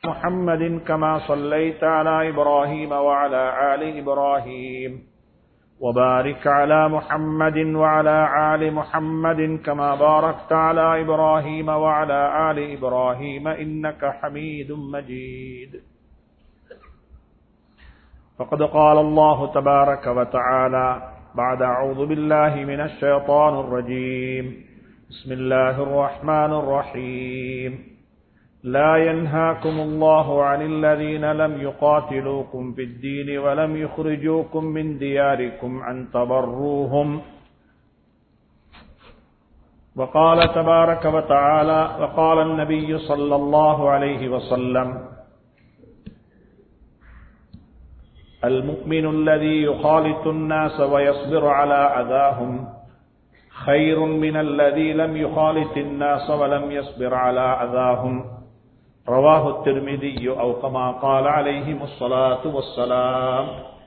محمد كما صليت على إبراهيم وعلى آل إبراهيم وبارك على محمد وعلى آل محمد كما باركت على إبراهيم وعلى آل إبراهيم إنك حميد مجيد فقد قال الله تبارك وتعالى بعد أعوذ بالله من الشيطان الرجيم بسم الله الرحمن الرحيم لا ينهاكم الله عن الذين لم يقاتلوكم في الدين ولم يخرجوكم من دياركم أن تبروهم وقال تبارك وتعالى وقال النبي صلى الله عليه وسلم المؤمن الذي يخالط الناس ويصبر على أذاهم خير من الذي لم يخالط الناس ولم يصبر على أذاهم رواه الترمذي أو كما قال عليهم الصلاة والسلام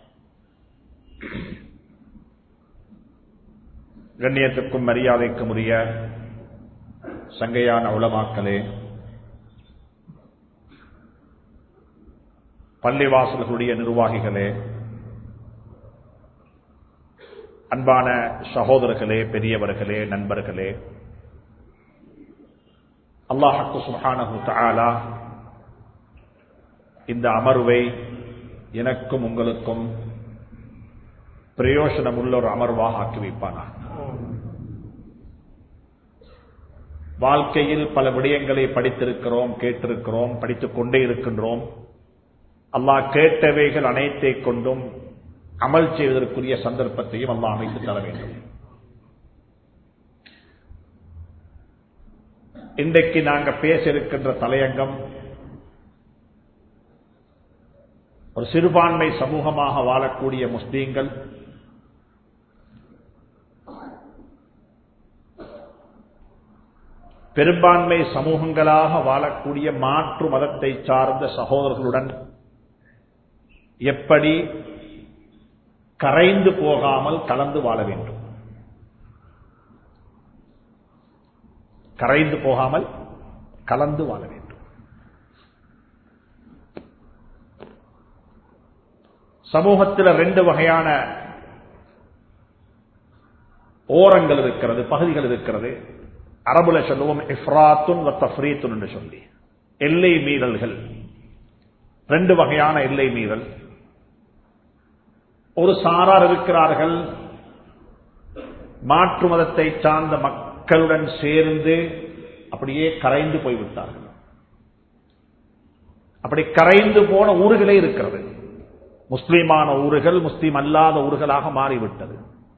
கண்ணியத்துக்கும் மரியாதைக்கும் உரிய சங்கையான உளமாக்களே பள்ளிவாசல்களுடைய நிர்வாகிகளே அன்பான சகோதரர்களே பெரியவர்களே நண்பர்களே அல்லாஹு சுஹானஹு தஆலா இந்த அமர்வை எனக்கும் உங்களுக்கும் பிரயோசனம் உள்ள ஒரு அமர்வாக ஆக்கி வைப்பானா வாழ்க்கையில் பல விடயங்களை படித்திருக்கிறோம் கேட்டிருக்கிறோம் படித்துக் கொண்டே இருக்கின்றோம் அல்லாஹ் கேட்டவைகள் அனைத்தை கொண்டும் அமல் செய்வதற்குரிய சந்தர்ப்பத்தையும் அல்லாஹ் அமைத்து தர வேண்டும் இன்றைக்கு நாங்க பேச இருக்கின்ற தலையங்கம் ஒரு சிறுபான்மை சமூகமாக வாழக்கூடிய முஸ்லீம்கள் பெரும்பான்மை சமூகங்களாக வாழக்கூடிய மாற்று மதத்தை சார்ந்த சகோதரர்களுடன் எப்படி கரைந்து போகாமல் கலந்து வாழ வேண்டும் கரைந்து போகாமல் கலந்து வாழ வேண்டும் சமூகத்தில் ரெண்டு வகையான ஓரங்கள் இருக்கிறது பகுதிகள் இருக்கிறது அரபுல சொல்லுவோம் இஃப்ராத்துன் தஃப்ரீத்துன் என்று சொல்லி எல்லை மீறல்கள் ரெண்டு வகையான எல்லை மீறல் ஒரு சாரார் இருக்கிறார்கள் மாற்று மதத்தை சார்ந்த மக்களுடன் சேர்ந்து அப்படியே கரைந்து போய்விட்டார்கள் அப்படி கரைந்து போன ஊர்களே இருக்கிறது முஸ்லீமான ஊர்கள் முஸ்லீம் அல்லாத ஊர்களாக மாறிவிட்டது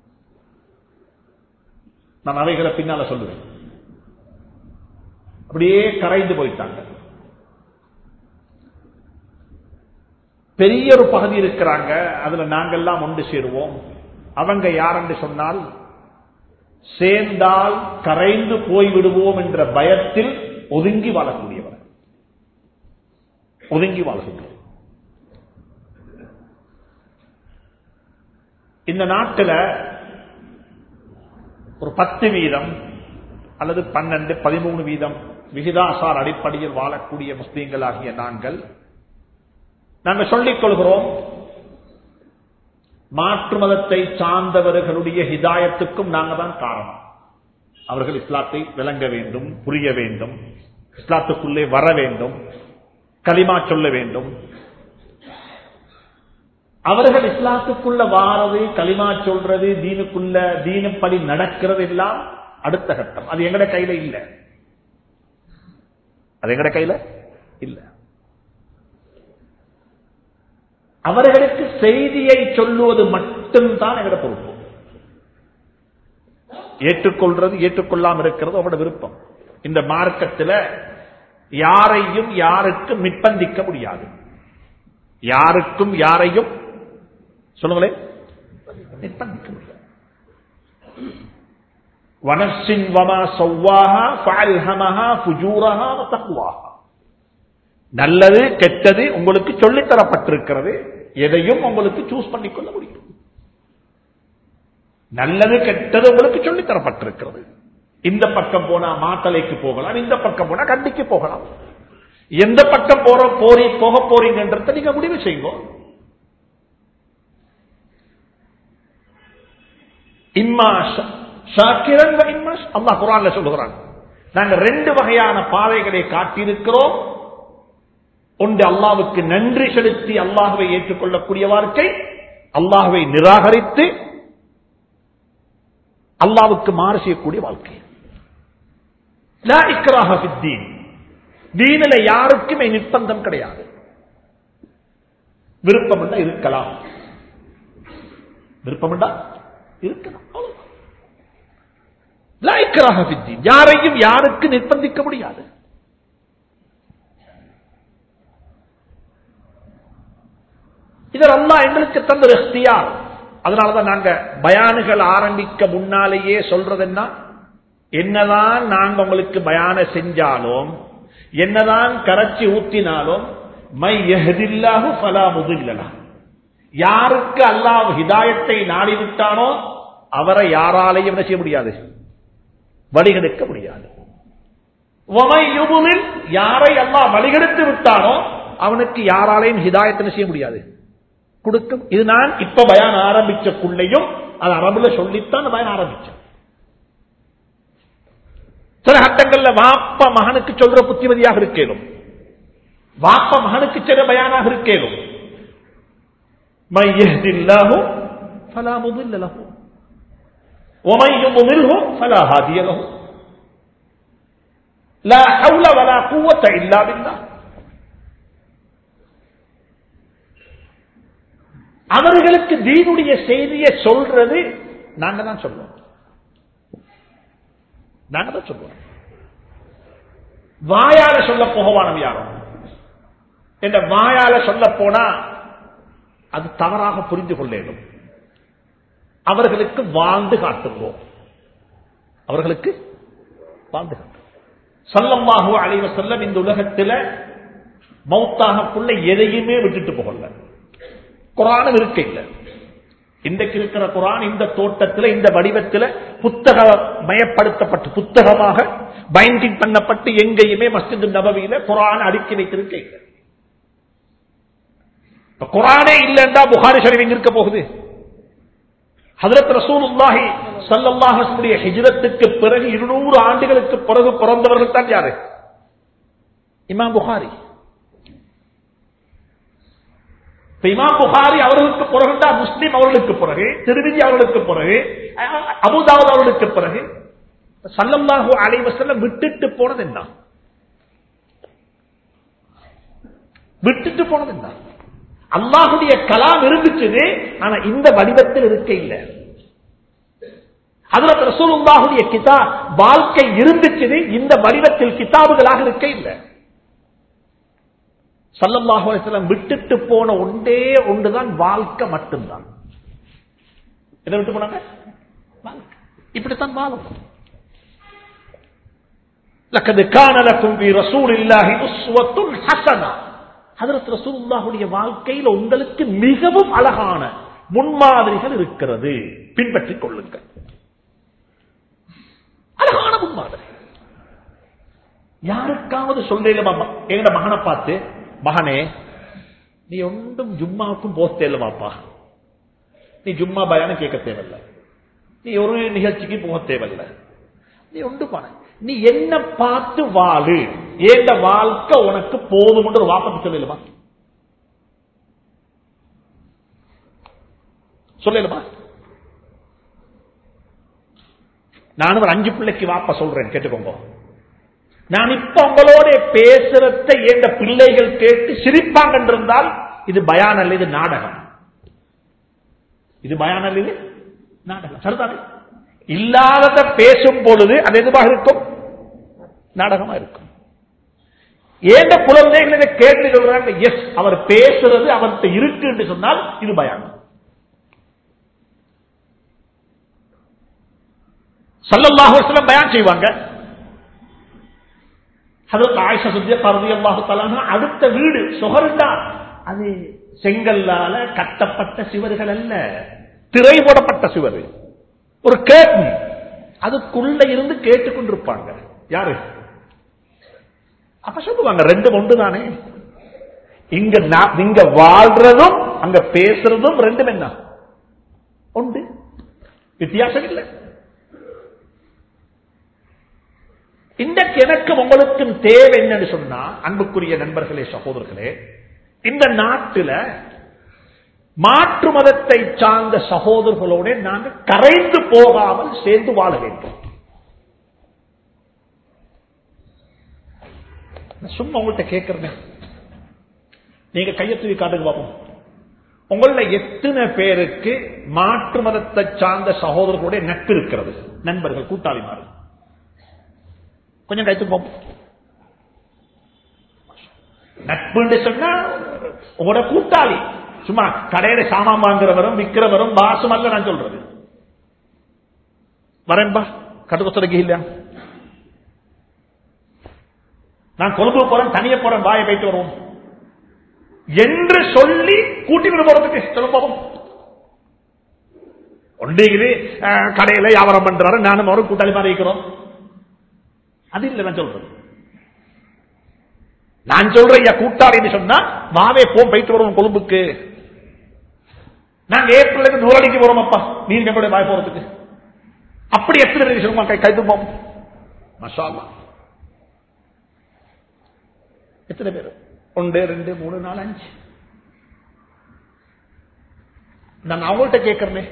நான் அவைகளை பின்னால சொல்லுவேன் அப்படியே கரைந்து போயிட்டாங்க பெரிய ஒரு பகுதி இருக்கிறாங்க அதுல நாங்கெல்லாம் ஒன்று சேருவோம் அவங்க யார் என்று சொன்னால் சேர்ந்தால் கரைந்து போய்விடுவோம் என்ற பயத்தில் ஒதுங்கி வாழக்கூடியவர் ஒதுங்கி வாழ்கின்றோம் இந்த நாட்டில் ஒரு பத்து வீதம் அல்லது பன்னெண்டு பதிமூணு வீதம் விகிதாசார் அடிப்படையில் வாழக்கூடிய முஸ்லீம்கள் ஆகிய நாங்கள் நாங்கள் சொல்லிக் கொள்கிறோம் மாற்று மதத்தை சார்ந்தவர்களுடைய ஹிதாயத்துக்கும் நாங்கள் தான் காரணம் அவர்கள் இஸ்லாத்தை விளங்க வேண்டும் புரிய வேண்டும் இஸ்லாத்துக்குள்ளே வர வேண்டும் களிமா சொல்ல வேண்டும் அவர்கள் இஸ்லாத்துக்குள்ள வாரது களிமா சொல்றது தீனுக்குள்ள தீனப்படி நடக்கிறது எல்லாம் அடுத்த கட்டம் அது எங்கட கையில இல்ல அது எங்கட கையில இல்ல அவர்களுக்கு செய்தியை சொல்லுவது மட்டும்தான் எங்கட பொறுப்பு ஏற்றுக்கொள்றது ஏற்றுக்கொள்ளாம இருக்கிறது அவரோட விருப்பம் இந்த மார்க்கத்தில் யாரையும் யாருக்கும் நிர்பந்திக்க முடியாது யாருக்கும் யாரையும் சொல்லுங்களேன் நிர்பந்திக்க முடியாது வனசின் வமா சௌவாஹா ஃபஅல்ஹமஹா ஃபுஜூரஹா வ தக்வாஹா நல்லது கெட்டது உங்களுக்கு சொல்லித் தரப்பட்டிருக்கிறது எதையும் உங்களுக்கு சூஸ் பண்ணிக்கொள்ள முடியும் நல்லது கெட்டது உங்களுக்கு சொல்லித் தரப்பட்டிருக்கிறது இந்த பக்கம் போனா மாத்தலைக்கு போகலாம் இந்த பக்கம் போனா கண்டிக்கு போகலாம் எந்த பக்கம் போற போறி போக போறீங்கன்றத நீங்க முடிவு செய்யுங்க இம்மா ஷ- ஷாக்கிரன் வ இம்மா ஷ- அல்லாஹ் குர்ஆன்ல சொல்லுகிறான் நாங்க ரெண்டு வகையான பாதைகளை காட்டியிருக்கிறோம் ஒன்று அல்லாஹ்வுக்கு நன்றி செலுத்தி அல்லாஹ்வை ஏற்றுக்கொள்ளக்கூடிய வாழ்க்கை அல்லாஹ்வை நிராகரித்து அல்லாஹ்வுக்கு மாறு செய்யக்கூடிய வாழ்க்கை லா இக்ராஹ ஃபித்தீன் தீனில யாருக்குமே நிர்பந்தம் கிடையாது விருப்பம் இருக்கலாம் விருப்பம் இருக்கலாம் அவ்வளவுதான். லா இக்ராஹ ஃபித்தீன். யாரையும் யாருக்கு நிர்பந்திக்க முடியாது இதர் அல்லாஹ் எங்களுக்கு தந்த ஒரு இkhtiயார். அதனாலதான் நாங்க பயானுகள் ஆரம்பிக்க முன்னாலேயே சொல்றது என்ன என்னதான் நாங்க உங்களுக்கு பயான செஞ்சாலும் என்னதான் கரைச்சி ஊத்தினாலும் மை யஹ்தில்லாஹு ஃபலா முதில்லலா யாருக்கு அல்லாஹ் ஹிதாயத்தை நாடிவிட்டானோ அவரை யாராலையும் என்ன செய்ய முடியாது வழிகெடுக்க முடியாது வமை யுபுலில் யாரை அல்லாஹ் வழிகெடுத்து விட்டானோ அவனுக்கு யாராலையும் ஹிதாயத்தை என்ன செய்ய முடியாது கொடுக்க இது நான் இப்ப பயான் ஆரம்பிச்சக்குள்ளையும் அது அரபுல சொல்லித்தான் பயான் ஆரம்பிச்சேன் சில கட்டங்கள்ல வாப்ப மகனுக்கு சொல்ற புத்திமதியாக இருக்கேனும் வாப்ப மகனுக்கு சில பயானாக இருக்கேனும் من يهد الله فلا مضل له ومن يضلله فلا هادي له لا حول ولا قوة إلا بالله அவர்களுக்கு தீனுடைய செய்தியை சொல்றது நாங்க தான் சொல்லுவோம் நாங்க தான் சொல்லுவோம் வாயால சொல்ல போகவானம் யாரும் என்ற வாயால சொல்ல போனா அது தவறாக புரிந்து கொள்ளேனும் அவர்களுக்கு வாழ்ந்து காட்டுவோம் அவர்களுக்கு வாழ்ந்து காட்டுவோம் சல்லம்மாஹு அலைவ செல்லம் இந்த உலகத்தில் மௌத்தாகக்குள்ள எதையுமே விட்டுட்டு போகல குரானும் இருக்க இல்லை இன்றைக்கு இருக்கிற குரான் இந்த தோட்டத்தில் இந்த வடிவத்தில் புத்தக மயப்படுத்தப்பட்டு புத்தகமாக பைண்டிங் பண்ணப்பட்டு எங்கேயுமே மஸ்ஜித் நபவியில குரான் அடுக்கி வைத்திருக்க இல்லை இப்ப குரானே இல்லைன்றா புகாரி ஷரீஃப் எங்க இருக்க போகுது ஹதரத் ரசூலுல்லாஹி ஸல்லல்லாஹு அலைஹி வஸல்லம் ஹிஜ்ரத்துக்கு பிறகு 200 ஆண்டுகளுக்கு பிறகு பிறந்தவர்கள் தான் யாரு இமாம் புகாரி இப்ப இமாம் புகாரி அவர்களுக்கு பிறகுண்டா முஸ்லிம் அவர்களுக்கு பிறகு திருவிதி அவர்களுக்கு பிறகு அஹ், அபுதாவுத் அவர்களுக்கு பிறகு சல்லல்லாஹு அலைஹி வஸல்லம் விட்டுட்டு போனது என்ன விட்டுட்டு போனது என்ன அல்லாஹுடைய கலாம் இருந்துச்சு ஆனா இந்த வடிவத்தில் இருக்க இல்லை அதுல ரசூலுல்லாஹுடைய கிதா வாழ்க்கை இருந்துச்சு இந்த வடிவத்தில் கிதாபுகளாக இருக்க இல்லை சல்லல்லாஹு அலைஹி வஸல்லம் விட்டுட்டு போன ஒன்றே ஒன்றுதான் வாழ்க்கை மட்டும்தான் எதை விட்டு போனாங்க வாழ்க்கை. இப்படித்தான் வாழும் لقد كان لكم في رسول الله اسوه حسنه ஹதரத் ரசூலுல்லாஹுடைய வாழ்க்கையில் உங்களுக்கு மிகவும் அழகான முன்மாதிரிகள் இருக்கிறது பின்பற்றிக் கொள்ளுங்கள் அழகான முன்மாதிரி யாருக்காவது சொல்ல எங்கட மகனை பார்த்து மகனே நீ ஒன்றும் ஜும்மாவுக்கும் போக தேவையில்லவாப்பா நீ ஜும்மா பயானம் கேட்க தேவையில்ல நீ ஒரு நிகழ்ச்சிக்கு போக தேவையில்ல நீ ஒன்று பான நீ என்ன பார்த்து வாழு ஏண்ட வாழ்க்கை உனக்கு போதும் ஒரு வாப்பத்தை சொல்லலுமா சொல்லலுமா நானும் ஒரு அஞ்சு பிள்ளைக்கு வாப்ப சொல்றேன் கேட்டுக்கோங்க நான் இப்ப உங்களோட பேசுறத எந்த பிள்ளைகள் கேட்டு சிரிப்பாங்க என்றிருந்தால் இது பயான் அல்ல இது நாடகம் இது பயான் அல்ல இது நாடகம் சரிதானே இல்லாதத பேசும் பொழுது அது எதுவாக இருக்கும் நாடகமா இருக்கும் ஏந்த குழந்தைகள் இதை கேட்டு சொல்றாங்க எஸ் அவர் பேசுறது அவர்கிட்ட இருக்கு என்று சொன்னால் இது பயான் சல்லல்லாஹு அலைஹி வஸல்லம் பயான் செய்வாங்க ஹதரத் ஆயிஷா சித்திகா ரலியல்லாஹு தஆலா அடுத்த வீடு சுகர்தா அது செங்கல்லால கட்டப்பட்ட சுவர்கள் அல்ல திரை போடப்பட்ட சுவர் ஒரு கேட்டன் அதுக்குள்ள இருந்து கேட்டுக்கொண்டிருப்பாங்க யாரு அப்ப சொல்லுவாங்க ரெண்டு ஒன்று தானே இங்க நா- இங்க வாழ்றதும் அங்க பேசுறதும் ரெண்டும் என்ன உண்டு வித்தியாசம் இல்லை இன்றைக்கு எனக்கும் உங்களுக்கும் தேவை என்னன்னு சொன்னா அன்புக்குரிய நண்பர்களே சகோதரர்களே இந்த நாட்டில மாற்று மதத்தை சார்ந்த சகோதரர்களோட நாங்கள் கரைந்து போகாமல் சேர்ந்து வாழ வேண்டும் நான் சும்மா உங்கள்கிட்ட கேட்கிறேன் நீங்க கையை தூக்கி காட்டுங்க பார்ப்போம் உங்கள எத்தனை பேருக்கு மாற்று மதத்தை சார்ந்த சகோதரர்களுடைய நட்பு இருக்கிறது நண்பர்கள் கூட்டாளிமார்கள் கொஞ்சம் கைத்து போம் நட்புன்னு சொன்னா உங்களோட கூட்டாளி சும்மா கடையில சாமான் வாங்குறவரும் விக்கிறவரும் பாசும் அல்ல நான் சொல்றது வரேன்பா கட்டுக்கொத்தரைக்கு இல்லையா நான் கொழும்பு போறேன் தனியா போறேன் வாயை போயிட்டு வருவோம் என்று சொல்லி கூட்டிட்டு போறதுக்கு சொல்ல போவோம் ஒன்றைக்குது கடையில வியாபாரம் பண்றாரு நானும் அவரும் கூட்டாளி மாதிரி இருக்கிறோம் அது இல்லை நான் சொல்றது நான் சொல்றேன் ஐயா கூட்டாளின்னு சொன்னா வாவே போம் போயிட்டு வருவோம் கொழும்புக்கு நாங்க ஏப்ரலுக்கு நூறடிக்கு போறோம் அப்பா நீங்க கூட வாய் போறதுக்கு அப்படி எத்தனை பேர் சொல்லுமா கை கைத்து போம் மஷா அல்லாஹ். எத்தனை பேர் ஒன்று ரெண்டு மூணு நாலு அஞ்சு நான் அவங்கள்ட்ட கேட்கிறேனே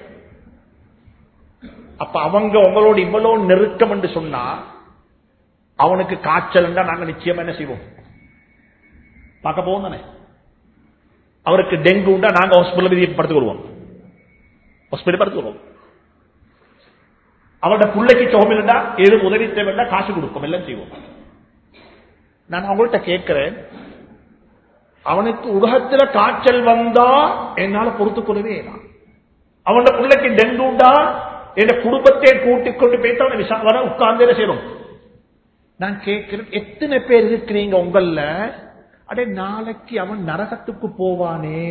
அப்ப அவங்க உங்களோட இவ்வளவு நெருக்கம் என்று சொன்னா அவனுக்கு காய்ச்சல் நாங்க நிச்சயமா என்ன செய்வோம் பார்க்க போவோம் தானே அவருக்கு டெங்கு உண்டா நாங்க ஹாஸ்பிட்டல் படுத்துக் கொள்வோம் ஹாஸ்பிட்டல் படுத்துக் கொள்வோம் அவரோட பிள்ளைக்கு சுகம் இல்லைன்னா ஏது உதவி தேவைன்னா காசு கொடுப்போம் எல்லாம் செய்வோம் நான் அவங்கள்ட்ட கேட்கிறேன் அவனுக்கு உலகத்துல காய்ச்சல் வந்தா என்னால பொறுத்துக் கொள்ளவே இயலாது. அவனோட பிள்ளைக்கு டெங்கு உண்டா என் குடும்பத்தை கூட்டிக் கொண்டு போயிட்டு அவனை விசா வர உட்கார்ந்து செய்யணும் நான் கேட்கிறேன் எத்தனை பேர் இருக்கிறீங்க உங்கள அடே நாளைக்கு அவன் நரகத்துக்கு போவானே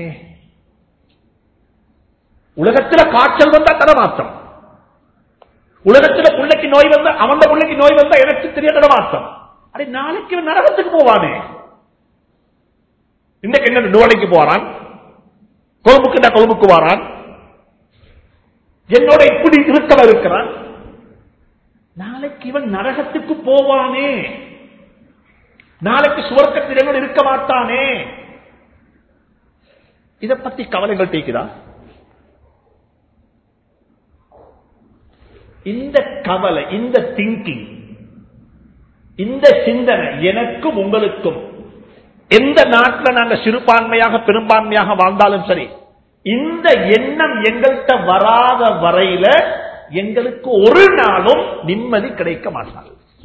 உலகத்துல காய்ச்சல் வந்தா தடமாத்தம் உலகத்துல பிள்ளைக்கு நோய் வந்தா அவன் பிள்ளைக்கு நோய் வந்தா எனக்கு தெரிய தடமாத்தம் அடே நாளைக்கு இவன் நரகத்துக்கு போவானே இன்றைக்கு என்ன நோலைக்கு போறான் கொழும்புக்கு நான் கொழும்புக்கு வாரான் என்னோட இப்படி இருக்கவ இருக்கிறான் நாளைக்கு இவன் நரகத்துக்கு போவானே நாளைக்கு சுவர்க்கத்திடம் இருக்க மாட்டானே இத பத்தி கவலைகள் தேய்க்குதா இந்த கவலை இந்த திங்கிங் இந்த சிந்தனை எனக்கும் உங்களுக்கும் எந்த நாட்டில் நாங்க சிறுபான்மையாக பெரும்பான்மையாக வாழ்ந்தாலும் சரி இந்த எண்ணம் எங்கள்கிட்ட வராத வரையில எங்களுக்கு ஒரு நாளும் நிம்மதி கிடைக்க மாட்டாது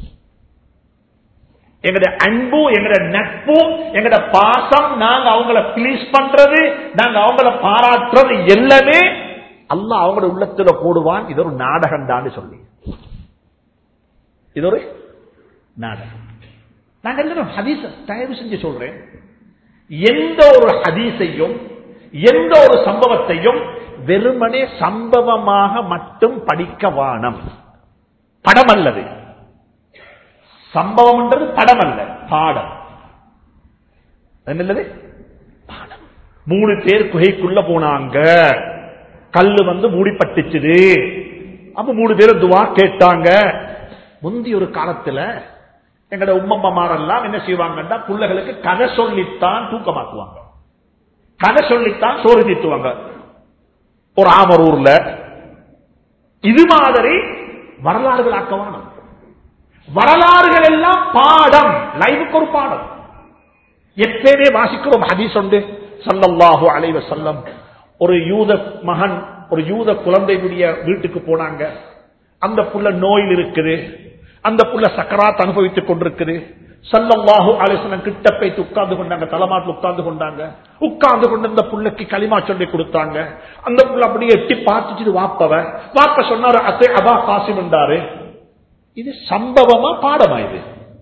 எங்கட அன்பு எங்கட நட்பு எங்கட பாசம் நாங்க அவங்கள பிளீஸ் பண்றது நாங்க அவங்கள பாராட்டுறது எல்லாமே அல்லாஹ் அவங்களோட உள்ளத்துல போடுவான் இது ஒரு நாடகம் தான் சொல்லி இது ஒரு நாடகம் நாங்க எல்லாரும் ஹதீஸ் தயவு செஞ்சு சொல்றேன் எந்த ஒரு ஹதீஸையும் எந்த ஒரு சம்பவத்தையும் வெறுமனே சம்பவமாக மட்டும் படிக்க வானம் படம் அல்லது சம்பவம்ன்றது படம் அல்ல பாடம் என்னது பாடம் மூணு பேர் குகைக்குள்ள போனாங்க கல்லு வந்து மூடிப்பட்டுச்சுது அப்ப மூணு பேரும் துவா கேட்டாங்க முந்தி ஒரு காலத்துல எங்கட உம்மம்மாரெல்லாம் என்ன செய்வாங்கன்னா பிள்ளைகளுக்கு கதை சொல்லித்தான் தூக்கமாக்குவாங்க கதை சொல்லித்தான் சோறு தீட்டுவாங்க ஒரு ஆமரூர்ல இது மாதிரி வரலாறுகள் ஆக்கவான வரலாறுகள் எல்லாம் பாடம் லைவுக்கு ஒரு பாடம் எப்பயுமே வாசிக்கிறோம் ஹதீஸ் உண்டு சல்லல்லாஹு அலைவ செல்லம் ஒரு யூத மகன் ஒரு யூத குழந்தையுடைய வீட்டுக்கு போனாங்க அந்த புள்ள நோயில் இருக்குது அந்த புள்ள சக்கராத் அனுபவித்துக் கொண்டிருக்குது சல்லல்லாஹு அலிஸ்லம் கிட்ட போய் உட்கார்ந்து கொண்டாங்க தலைமாட்டில் உட்கார்ந்து கொண்டாங்க உட்கார்ந்து கொண்டு அந்த புள்ளைக்கு களிமா சொல்லி கொடுத்தாங்க அந்த புள்ள அப்படியே எட்டி பார்த்துட்டு வாப்பவ வாப்ப சொன்னாரு அத்தே அபா காசிம் என்றாரு இது சம்பவமா பாடமா இது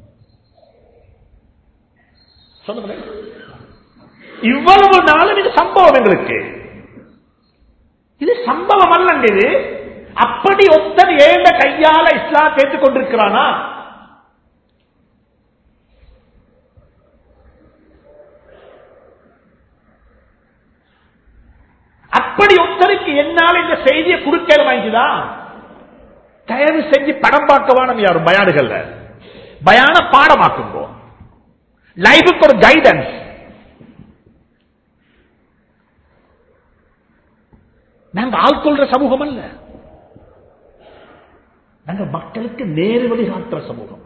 சொல்லுங்க இவ்வளவு நாளும் இது சம்பவம் எங்களுக்கு இது சம்பவம் அல்லங்க இது அப்படி ஒத்தர் ஏண்ட கையால இஸ்லாம் கேட்டுக் கொண்டிருக்கிறானா ஒருத்தருக்கு என்னால் இந்த செய்தியை குறுக்கேல வாங்கிதா தயவு செஞ்சு படம் பார்க்க வேணும் யாரும் பயானுகள்ல பயான பாடமாக்குங்கோ லைஃபுக்கு ஒரு கைடன்ஸ் நாங்க ஆள் கொள்ற சமூகம் அல்ல நாங்க மக்களுக்கு நேரு வழி காட்டுற சமூகம்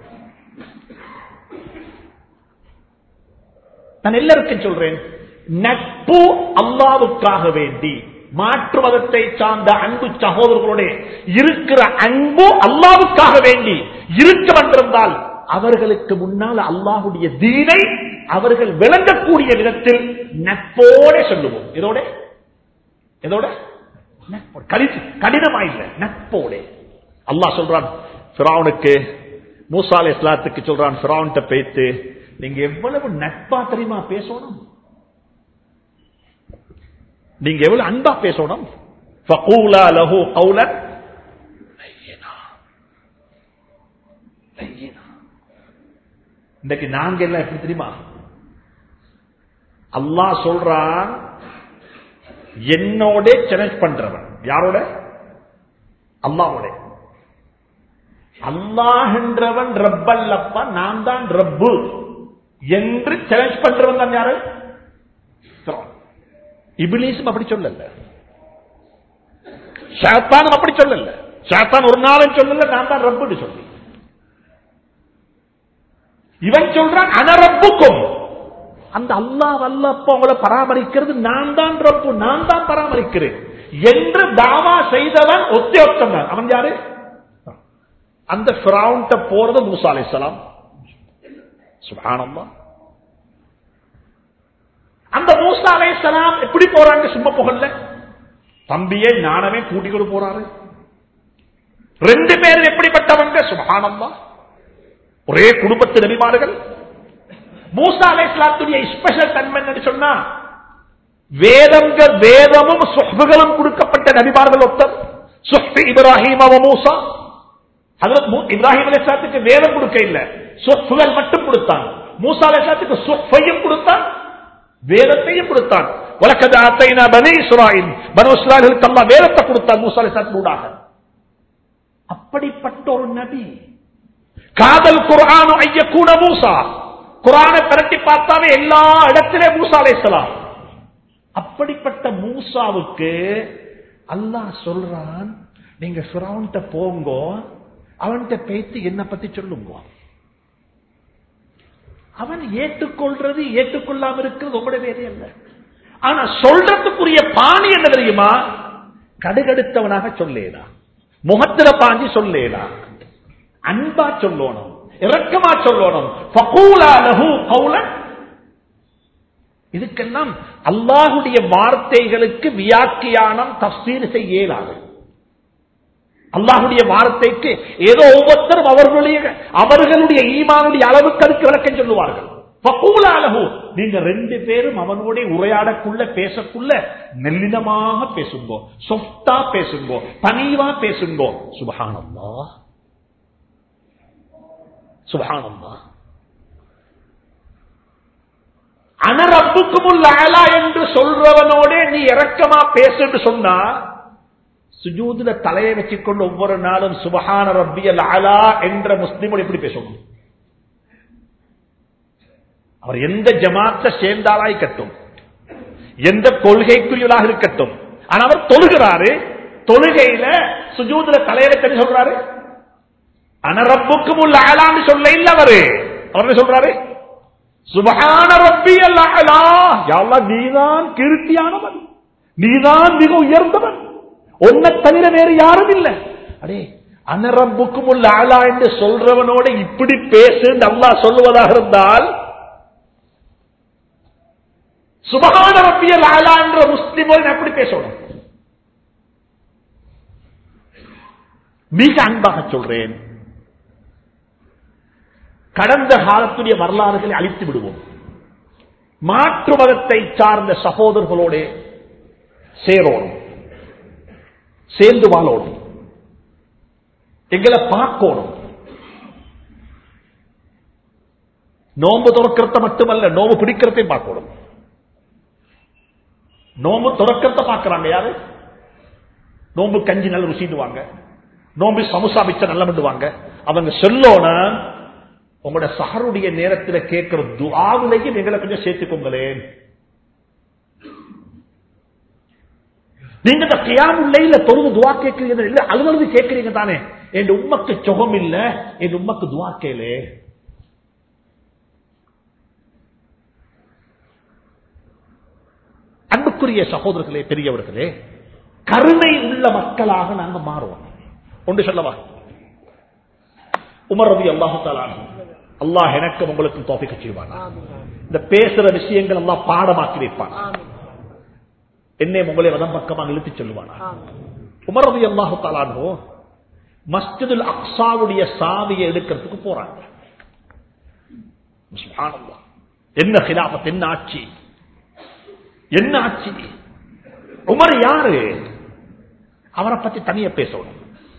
நான் எல்லாருக்கும் சொல்றேன் நட்பு அல்லாவுக்காக வேண்டி மாற்று மதத்தை சார்ந்த அன்பு சகோதரர்களோட இருக்கிற அன்பு அல்லாவுக்காக வேண்டி இருக்க வந்திருந்தால் அவர்களுக்கு முன்னால் அல்லாஹுடைய தீனை அவர்கள் விளங்கக்கூடிய விதத்தில் நட்போட சொல்லுவோம் இதோட இதோட நட்போட. கடி- கடினமா இல்ல நட்போட அல்லாஹ் சொல்றான் பிராவுனுக்கு மூசா அலை இஸ்லாத்துக்கு சொல்றான் பிராவுன்ட்ட பேத்து நீங்க எவ்வளவு நட்பா தெரியுமா பேசணும் நீங்க எவ்வளவு அன்பா பேசணும் ஃபகூலா லஹு கௌலன் லையினா. லையினா. இன்றைக்கு நாங்க எல்லாம் எப்படி தெரியுமா அல்லாஹ் சொல்றான் என்னோட சேலஞ்ச் பண்றவன் யாரோட அல்லாவோட அல்லாஹ் என்றவன் ரப்பல்லப்பா நான் தான் ரப்பு என்று சேலஞ்ச் பண்றவன் தான் யாரு ஃபிரௌன். இபிலீஸும் அப்படி சொல்லல ஷாத்தானும் அப்படி சொல்லல ஷாத்தான் ஒரு நாளும் சொல்லல நான் தான் ரப்புன்னு சொல்லி இவன் சொல்றான் அனரப்புக்கும் அந்த அல்லாஹ் அல்லப்ப உங்களை பராமரிக்கிறது நான் தான் ரப்பு நான் தான் பராமரிக்கிறேன் என்று தாவா செய்தவன் ஒத்தே ஒத்தம் தான் அவன் யாரு அந்த பிராவுன்ட்ட போறது மூசா அலைஹிஸ்ஸலாம் சுப்ஹானல்லாஹ் அந்த மூசா அலைஹிஸ்ஸலாம் எப்படி போறாங்க சும்மா போகல தம்பியே ஞானமே கூட்டிக்கொண்டு போறாரு ரெண்டு பேரும் எப்படிப்பட்டவங்க சுபஹானல்லாஹ் ஒரே குடும்பத்து நபிமார்கள் மூசா அலைஹிஸ்ஸலாத்துடைய ஸ்பெஷல் தன்மை என்னன்னு சொன்னா வேதங்க வேதமும் சுஹ்புகளும் கொடுக்கப்பட்ட நபிமார்கள் ஒருத்தர் சுஹ்பு இப்ராஹிம் அவ மூசா ஹஜரத் மூ- இப்ராஹிம் அலைஹிஸ்ஸலாத்துக்கு வேதம் கொடுக்க இல்ல சுஹ்புகள் மட்டும் கொடுத்தான் மூசா அலைஹிஸ்ஸலாத்துக்கு சுஹ்பையும் கொடுத்தான் வேதத்தையும் கொடுத்தான் வலக்கது ஆத்தைனா பனி இஸ்ராயில் பனு இஸ்ராயலுக்கு அல்லாஹ் வேதத்தை கொடுத்தான் மூசா அலைஹிஸ்ஸலாத்துக்கு ஊடாக அப்படிப்பட்ட ஒரு நபி காதல் குர்ஆன் ஐயக்கூட மூசா குர்ஆனை பிரட்டி பார்த்தாவே எல்லா இடத்திலே மூசா அலைஹிஸ்ஸலாம் அப்படிப்பட்ட மூசாவுக்கு அல்லாஹ் சொல்றான் நீங்க ஃபிரௌன்ட்ட போங்க அவன்கிட்ட பேசி என்ன பத்தி சொல்லுங்க அவன் ஏற்றுக்கொள்றது ஏற்றுக்கொள்ளாம இருக்கிறது உங்களோட வேலை அல்ல ஆனா சொல்றதுக்குரிய பாணி என்ன தெரியுமா கடுகடுத்தவனாக சொல்லேடா முகத்திர பாஞ்சி சொல்லேடா அன்பா சொல்லணும் இரக்கமா சொல்லணும் ஃபகூலா லஹு கௌலன் இதுக்கெல்லாம் அல்லாஹுடைய வார்த்தைகளுக்கு வியாக்கியானம் தப்சீர் செய்ய இயலாது அல்லாஹுடைய வார்த்தைக்கு ஏதோ ஒவ்வொருத்தரும் அவர்களுடைய அவர்களுடைய ஈமானுடைய அளவுக்கு அதுக்கு விளக்கம் சொல்லுவார்கள் ஃபகூலா லஹு. நீங்க ரெண்டு பேரும் அவனோட உரையாடக்குள்ள பேசக்குள்ள மெல்லினமாக பேசுங்கோ சொஃப்டா பேசுங்கோ பணிவா பேசுங்கோ சுபஹானல்லாஹ் சுபஹானல்லாஹ் அனரப்புக்கும் அலா என்று சொல்றவனோட நீ இரக்கமா பேசுன்னு சொன்னா சுஜூதுல தலையை வச்சுக்கொண்டு ஒவ்வொரு நாளும் சுபஹான ரப்பியல் அலா என்ற முஸ்லிமோடு எப்படி பேசணும் அவர் எந்த ஜமாத்த சேர்ந்தாலாய் கட்டும் எந்த கொள்கைக்குரியலாக இருக்கட்டும் ஆனா அவர் தொழுகிறாரு தொழுகையில சுஜூதுல தலையை வச்சு சொல்றாரு அனரப்புக்கும் அலான்னு சொல்ல இல்ல அவரு அவர் என்ன சொல்றாரு சுபஹான ரப்பியல் அலா யா அல்லாஹ் நீதான் கீர்த்தியானவன் நீதான் மிக உயர்ந்தவன் உன்னை தவிர வேறு யாரும் இல்லை அடே அனரப்புக்கும் ஆளா என்று சொல்றவனோட இப்படி பேசு அல்லாஹ் சொல்லுவதாக இருந்தால் சுபகான ரப்பியல் ஆளா என்ற முஸ்லிமோடு எப்படி பேசணும் மிக அன்பாக சொல்றேன் கடந்த காலத்துடைய வரலாறுகளை அழித்து விடுவோம் மாற்று மதத்தை சார்ந்த சகோதரர்களோட சேரோணும் சேர்ந்து வாழணும் எங்களை பார்க்கணும் நோம்பு துறக்கிறத மட்டுமல்ல நோம்பு பிடிக்கிறதையும் பார்க்கணும் நோம்பு துறக்கிறத பார்க்கிறாங்க யாரு நோம்பு கஞ்சி நல்ல ருசிடுவாங்க நோம்பு சமுசா மிச்சம் நல்ல பண்ணுவாங்க அவங்க சொல்லோன உங்களோட சஹருடைய நேரத்தில் கேட்கிற துஆவிலையும் எங்களை கொஞ்சம் சேர்த்துக்கோங்களேன் நீங்க இந்த கியாமுல்லையில தொழுது துவா கேட்கிறீங்க இல்ல அழுது கேட்கிறீங்க தானே என் உம்மக்கு சுகம் இல்ல என் உம்மக்கு துவா கேளு அன்புக்குரிய சகோதரர்களே பெரியவர்களே கருணை உள்ள மக்களாக நாங்க மாறுவோம் ஒன்று சொல்லவா உமர் ரவி அல்லாஹு அல்லாஹ் எனக்கு உங்களுக்கு தோப்பிக்க செய்வான் இந்த பேசுற விஷயங்கள் எல்லாம் பாடமாக்கி வைப்பான் என்னை உங்களை வதம் பக்கமாக இழுத்து சொல்லுவானா உமர் ரவி அல்லாஹு தாலானோ மஸ்ஜிதுல் அக்ஸாவுடைய சாவியை எடுக்கிறதுக்கு போறாங்க சுப்ஹானல்லாஹ். என்ன கிலாபத் என்ன ஆட்சி என்ன ஆட்சி உமர் யாரு அவரை பத்தி தனியா பேசணும்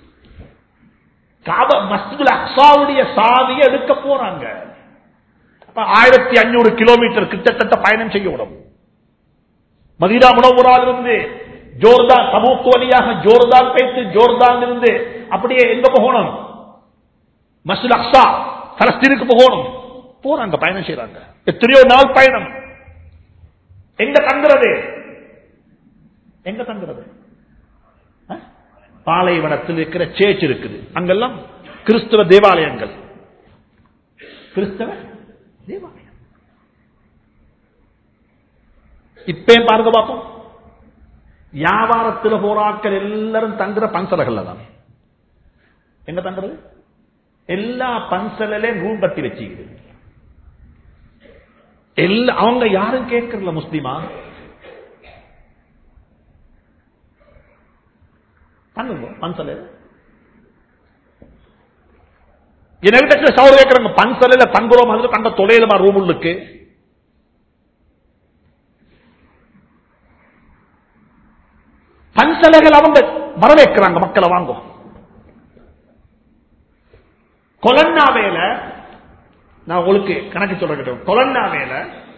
காப மஸ்ஜிதுல் அக்ஸாவுடைய சாவியை எடுக்க போறாங்க அப்ப ஆயிரத்தி அஞ்சூறு கிலோமீட்டர் கிட்டத்தட்ட பயணம் செய்யணும் மதீனா முனவரால் இருந்து ஜோர்தான் சமூக வழியாக ஜோர்தான் பேசி ஜோர்தான் இருந்து அப்படியே எங்க போகணும் மஸ்ஜித் அக்ஸா பலஸ்தீனுக்கு போகணும் போறாங்க பயணம் செய்யறாங்க எத்தனையோ நாள் பயணம் எங்க தங்குறது எங்க தங்குறது அஹ்? பாலைவனத்தில் இருக்கிற சேச் இருக்குது அங்கெல்லாம் கிறிஸ்தவ தேவாலயங்கள் கிறிஸ்தவ தேவாலயம் இப்பயும் பாருங்க பார்ப்போம் வியாபாரத்தில் போராக்கள் எல்லாரும் தங்குற பன்சலகள்ல தான் எங்க தங்குறது எல்லா பன்சலையும் ரூம் கட்டி வச்சுக்கிறது எல்லா அவங்க யாரும் கேட்கறல முஸ்லிமா தங்குங்க பன்சலை என்கிட்ட சவுர் கேட்கறாங்க பன்சலையில தங்குறோம் அதுல தங்க தொலைலமா ரூம் உள்ளுக்கு பன்சலைகள் அவங்க வரவேற்கிறாங்க மக்களை வாங்கும் கொலன்னாவேல நான் உங்களுக்கு கணக்கு சொல்றேன் கொலன்னாவேல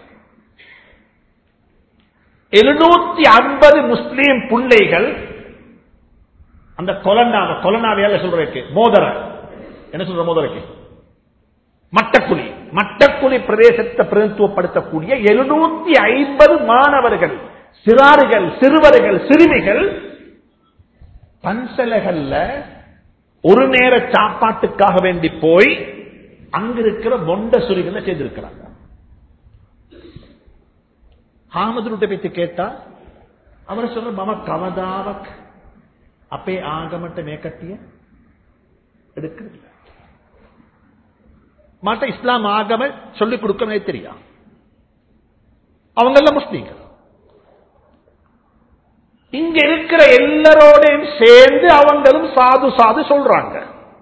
எழுநூத்தி ஐம்பது முஸ்லீம் பிள்ளைகள் அந்த கொலன்னாவ கொலனாவையால சொல்றதுக்கு மோதர என்ன சொல்ற மோதரைக்கு மட்டக்குழி மட்டக்குழி பிரதேசத்தை பிரதித்துவப்படுத்தக்கூடிய எழுநூத்தி ஐம்பது மாணவர்கள் சிறார்கள் சிறுவர்கள் சிறுமிகள் பன்சலைகள்ல ஒரு நேர சாப்பாட்டுக்காக வேண்டி போய் அங்கிருக்கிற மொண்ட சுரிகளை செய்திருக்கிறாங்க ஹாமதுருட்ட பேச்சு கேட்டா அவர் சொல்ற மம கவதாவக் அப்பே ஆகமட்ட மேக்கட்டிய எடுக்கிறது மாட்ட இஸ்லாம் ஆகம சொல்லிக் கொடுக்கவே தெரியா அவங்க எல்லாம் முஸ்லீம்கள் இங்க இருக்கிற எல்லாரோடையும் சேர்ந்து அவங்களும் சாது சாது சொல்றாங்க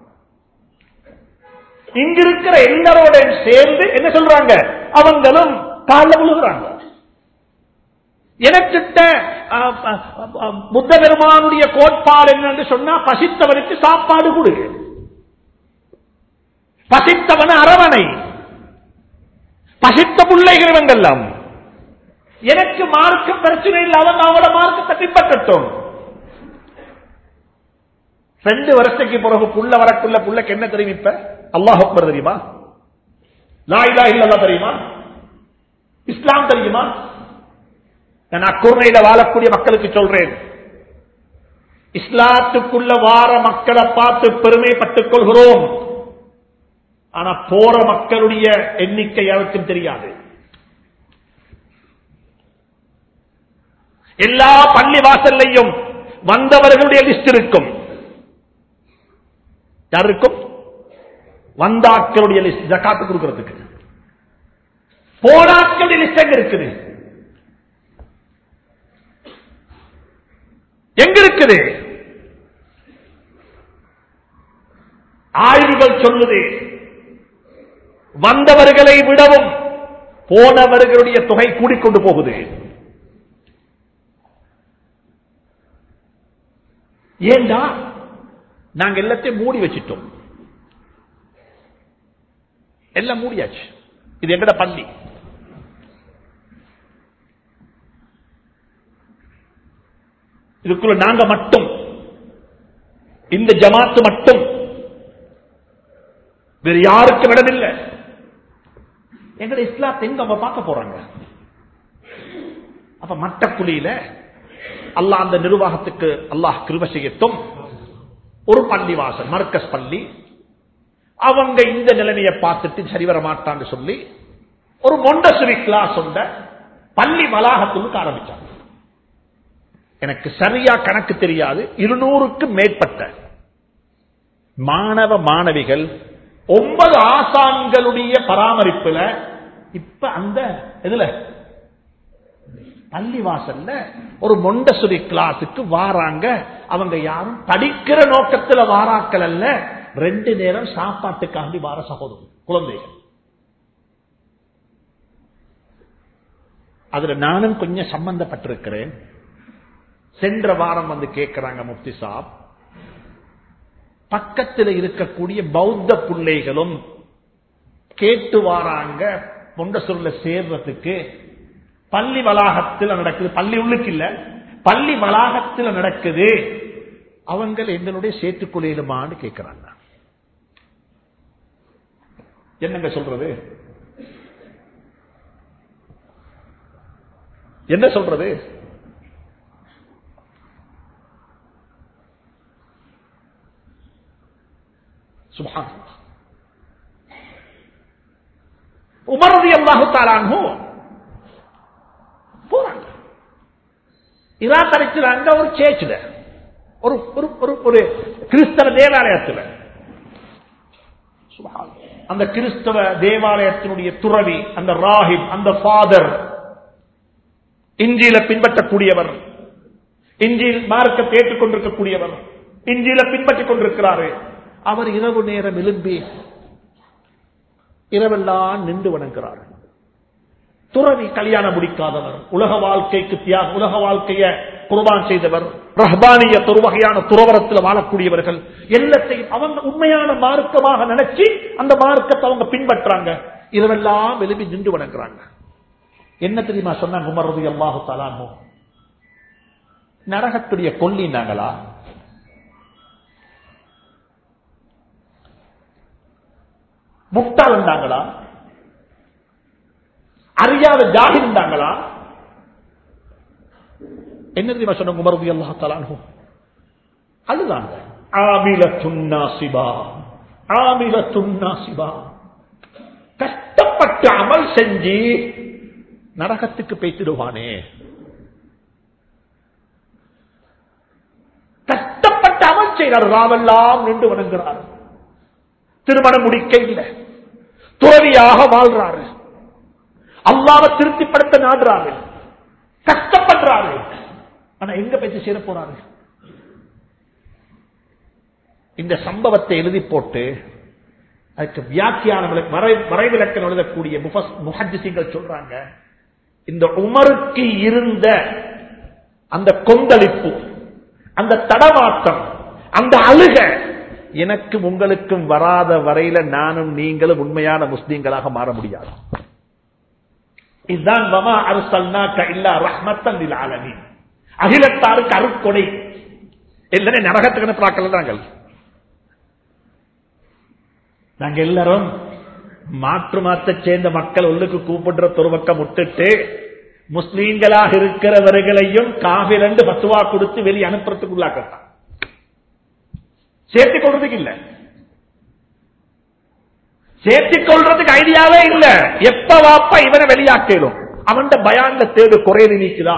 இங்க இருக்கிற எல்லாரோடையும் சேர்ந்து என்ன சொல்றாங்க அவங்களும் கால விழுகிறாங்க எனக்கிட்ட புத்த பெருமானுடைய கோட்பாடு என்னன்னு சொன்னா பசித்தவனுக்கு சாப்பாடு கொடு பசித்தவன அரவணை பசித்த பிள்ளைகள் இவங்கெல்லாம் எனக்கு மார்க்க பிரச்சனை இல்லை அவங்க அவங்களோட மார்க்கத்தை பின்பற்றட்டும் ரெண்டு வருஷத்துக்கு பிறகு புள்ள வரக்குள்ள புள்ளக்கு என்ன தெரியும் இப்ப அல்லாஹ் அக்பர் தெரியுமா லா இல்லா இல்லல்லா தெரியுமா இஸ்லாம் தெரியுமா நான் அக்குர்ணையில வாழக்கூடிய மக்களுக்கு சொல்றேன் இஸ்லாத்துக்குள்ள வார மக்களை பார்த்து பெருமைப்பட்டுக் கொள்கிறோம் ஆனா போற மக்களுடைய எண்ணிக்கை யாருக்கும் தெரியாது எல்லா பள்ளி வாசல்லையும் வந்தவர்களுடைய லிஸ்ட் இருக்கும் யார் இருக்கும் வந்தாக்களுடைய லிஸ்ட் ஜக்காத்து கொடுக்கிறதுக்கு போனாக்களுடைய லிஸ்ட் எங்க இருக்குது எங்க இருக்குது ஆய்வுகள் சொல்லுது வந்தவர்களை விடவும் போனவர்களுடைய தொகை கூடிக்கொண்டு போகுது ஏண்டா நாங்க எல்லாத்தையும் மூடி வச்சிட்டோம் எல்லாம் மூடியாச்சு இது எங்கட பள்ளி இதுக்குள்ள நாங்க மட்டும் இந்த ஜமாத்து மட்டும் வேறு யாருக்கும் இடமில்லை எங்கட இஸ்லாத்தை எங்க அவங்க பார்க்க போறாங்க அப்ப மட்டக்குழியில அல்லாஹ் அந்த நிர்வாகத்துக்கு அல்லாஹ் கிருப செய்யட்டும் ஒரு பள்ளி வாசல் மர்க்கஸ் பள்ளி அவங்க இந்த நிலைமையை பார்த்துட்டு சரி வர மாட்டான்னு சொல்லி ஒரு மொண்டசுரி கிளாஸ் உண்ட பள்ளி வளாகத்துக்கு ஆரம்பிச்சாங்க எனக்கு சரியா கணக்கு தெரியாது இருநூறுக்கு மேற்பட்ட மாணவ மாணவிகள் ஒன்பது ஆசான்களுடைய பராமரிப்புல இப்ப அந்த இதுல பள்ளி வாசல்ல ஒரு மொண்டசுரி கிளாஸுக்கு வாராங்க அவங்க யாரும் படிக்கிற நோக்கத்துல வாராக்கள் அல்ல ரெண்டு நேரம் சாப்பாட்டுக்காண்டி வார சகோதரர் குழந்தைகள் அதுல நானும் கொஞ்சம் சம்பந்தப்பட்டிருக்கிறேன் சென்ற வாரம் வந்து கேட்கிறாங்க முப்தி சாப் பக்கத்தில் இருக்கக்கூடிய பௌத்த பிள்ளைகளும் கேட்டு வாராங்க பொண்டசூர்ல சேர்றதுக்கு பள்ளி வளாகத்தில் நடக்குது பள்ளி உள்ளுக்கு இல்ல பள்ளி வளாகத்தில் நடக்குது அவங்க எங்களுடைய சேர்த்துக்கொள்ளையிலுமான்னு கேட்கிறாங்க என்னங்க சொல்றது என்ன சொல்றது சுபான் உமரதி அல்லாஹு தாலானோ போறாங்க இராத் அழைக்கிறாங்க ஒரு சேர்ச்சில் ஒரு ஒரு ஒரு ஒரு கிறிஸ்தவ தேவாலயத்தில் சுப்ஹான். அந்த கிறிஸ்தவ தேவாலயத்தினுடைய துறவி அந்த ராஹிப் அந்த ஃபாதர் இஞ்சியில பின்பற்றக்கூடியவர் இஞ்சியில் மார்க்கத்தை ஏற்றுக்கொண்டிருக்கக்கூடியவர் இஞ்சியில பின்பற்றிக் கொண்டிருக்கிறாரு அவர் இரவு நேரம் எழும்பி இரவெல்லாம் நின்று வணங்குகிறார் துறவி கல்யாணம் முடிக்காதவர் உலக வாழ்க்கைக்கு தியாக உலக வாழ்க்கைய குர்பான் செய்தவர் ரஹ்பானிய ஒரு வகையான துறவரத்தில் வாழக்கூடியவர்கள் எல்லாத்தையும் அவங்க உண்மையான மார்க்கமாக நினைச்சு அந்த மார்க்கத்தை அவங்க பின்பற்றாங்க இரவெல்லாம் எழுப்பி நின்று வணங்குறாங்க என்ன தெரியுமா சொன்னாங்க உமரது அல்லாஹு தலானோ நரகத்துடைய கொல்லினாங்களா முட்டாள் இருந்தாங்களா அறியாத ஜாகி இருந்தாங்களா என்ன தெரியுமா சொன்ன உமரது அல்லாஹ் தலானோ அழுதாங்க ஆமில துன்னா சிபா ஆமில துன்னா சிபா கஷ்டப்பட்டு அமல் செஞ்சு நரகத்துக்கு பேசிடுவானே கஷ்டப்பட்டு அமல் செய்கிறார் ராவெல்லாம் நின்று வணங்குகிறார் திருமணம் முடிக்க இல்லை துறவியாக வாழ்றாரு அல்லாவை திருப்திப்படுத்த நாடுறாரு கஷ்டப்படுறாரு ஆனா எங்க பேச்சு சேர போறாரு இந்த சம்பவத்தை எழுதி போட்டு அதுக்கு வியாக்கியானம் வரைவிலக்கணம் எழுதக்கூடிய முஹத்திசிங்கள் சொல்றாங்க இந்த உமருக்கு இருந்த அந்த கொந்தளிப்பு அந்த தடமாட்டம் அந்த அழுக எனக்கும் உங்களுக்கும் வராத வரையில நானும் நீங்களும் உண்மையான முஸ்லீம்களாக மாற முடியாது இதுதான் வமா அரசல்னாக்க இல்லா ரஹ்மத்தன் ஆலமீன் அகிலத்தாருக்கு அருக்கொடை எல்லாரும் நரகத்துக்கு அனுப்புறாக்கள் நாங்கள் நாங்க எல்லாரும் மாற்று மாற்ற சேர்ந்த மக்கள் உள்ளுக்கு கூப்பிடுற துருவக்கம் விட்டுட்டு முஸ்லீம்களாக இருக்கிறவர்களையும் காவிரண்டு பத்துவா கொடுத்து வெளியே அனுப்புறதுக்கு உள்ளாக்கத்தான் சேர்த்துக் கொள்றதுக்கு இல்ல சேர்த்துக் கொள்றதுக்கு ஐடியாவே இல்ல எப்ப வாப்பா இவனை வெளியாக்கலும் அவன் பயான்ல தேடு குறைவு நீக்குதா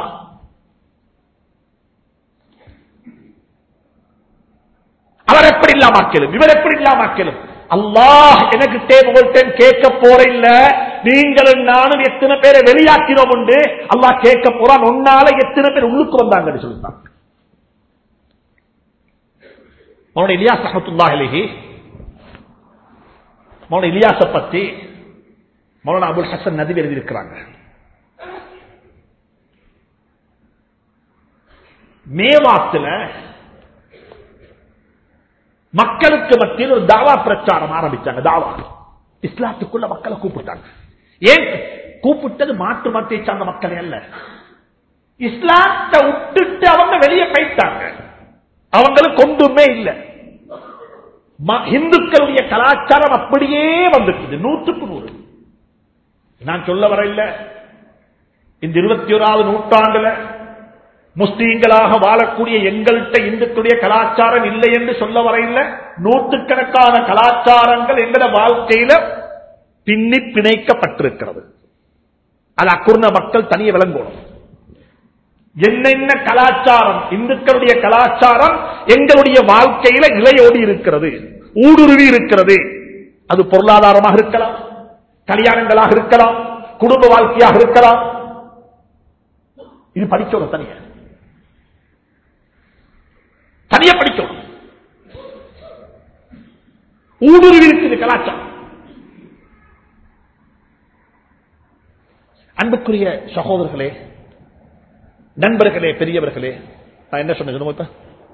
அவர் எப்படி இல்லாமக்கலும் இவர் எப்படி இல்லாமக்கலும் அல்லாஹ் எனக்கு தேவைப்பட்டேன் கேட்க போற இல்ல நீங்களும் நானும் எத்தனை பேரை வெளியாக்கினோம் உண்டு அல்லாஹ் கேட்க போறான் ஒன்னால எத்தனை பேர் உள்ளுக்கு வந்தாங்கன்னு சொல்லிட்டான் மௌன இலியாஸ் அஹமத்துல்லா அலிஹி மௌன இலியாச பத்தி மௌலான அபுல் ஹசன் நதி எழுதியிருக்கிறாங்க மேவாத்துல மக்களுக்கு மத்தியில் ஒரு தாவா பிரச்சாரம் ஆரம்பிச்சாங்க தாவா இஸ்லாத்துக்குள்ள மக்களை கூப்பிட்டாங்க ஏன் கூப்பிட்டது மாற்று மத்தியை சார்ந்த மக்கள் அல்ல இஸ்லாத்தை விட்டுட்டு அவங்க வெளியே போயிட்டாங்க அவங்களுக்கு ஒன்றுமே இல்லை ம- இந்துக்களுடைய கலாச்சாரம் அப்படியே வந்துட்டு நூற்றுக்கு நூறு நான் சொல்ல வர இல்ல இந்த இருபத்தி ஓராவது நூற்றாண்டுல முஸ்லீம்களாக வாழக்கூடிய எங்கள்கிட்ட இந்துக்களுடைய கலாச்சாரம் இல்லை என்று சொல்ல வர இல்ல நூற்றுக்கணக்கான கலாச்சாரங்கள் எங்கள வாழ்க்கையில பின்னி பிணைக்கப்பட்டிருக்கிறது அது அக்குர்ண மக்கள் தனிய விளங்கணும் என்னென்ன கலாச்சாரம் இந்துக்களுடைய கலாச்சாரம் எங்களுடைய வாழ்க்கையில நிலையோடி இருக்கிறது ஊடுருவி இருக்கிறது அது பொருளாதாரமாக இருக்கலாம் கல்யாணங்களாக இருக்கலாம் குடும்ப வாழ்க்கையாக இருக்கலாம் இது படிக்கணும் தனிய தனிய படிக்கணும் ஊடுருவி இருக்குது கலாச்சாரம் அன்புக்குரிய சகோதரர்களே நண்பர்களே பெரியவர்களே நான் என்ன சொன்னேன் சொல்லுங்க இப்ப?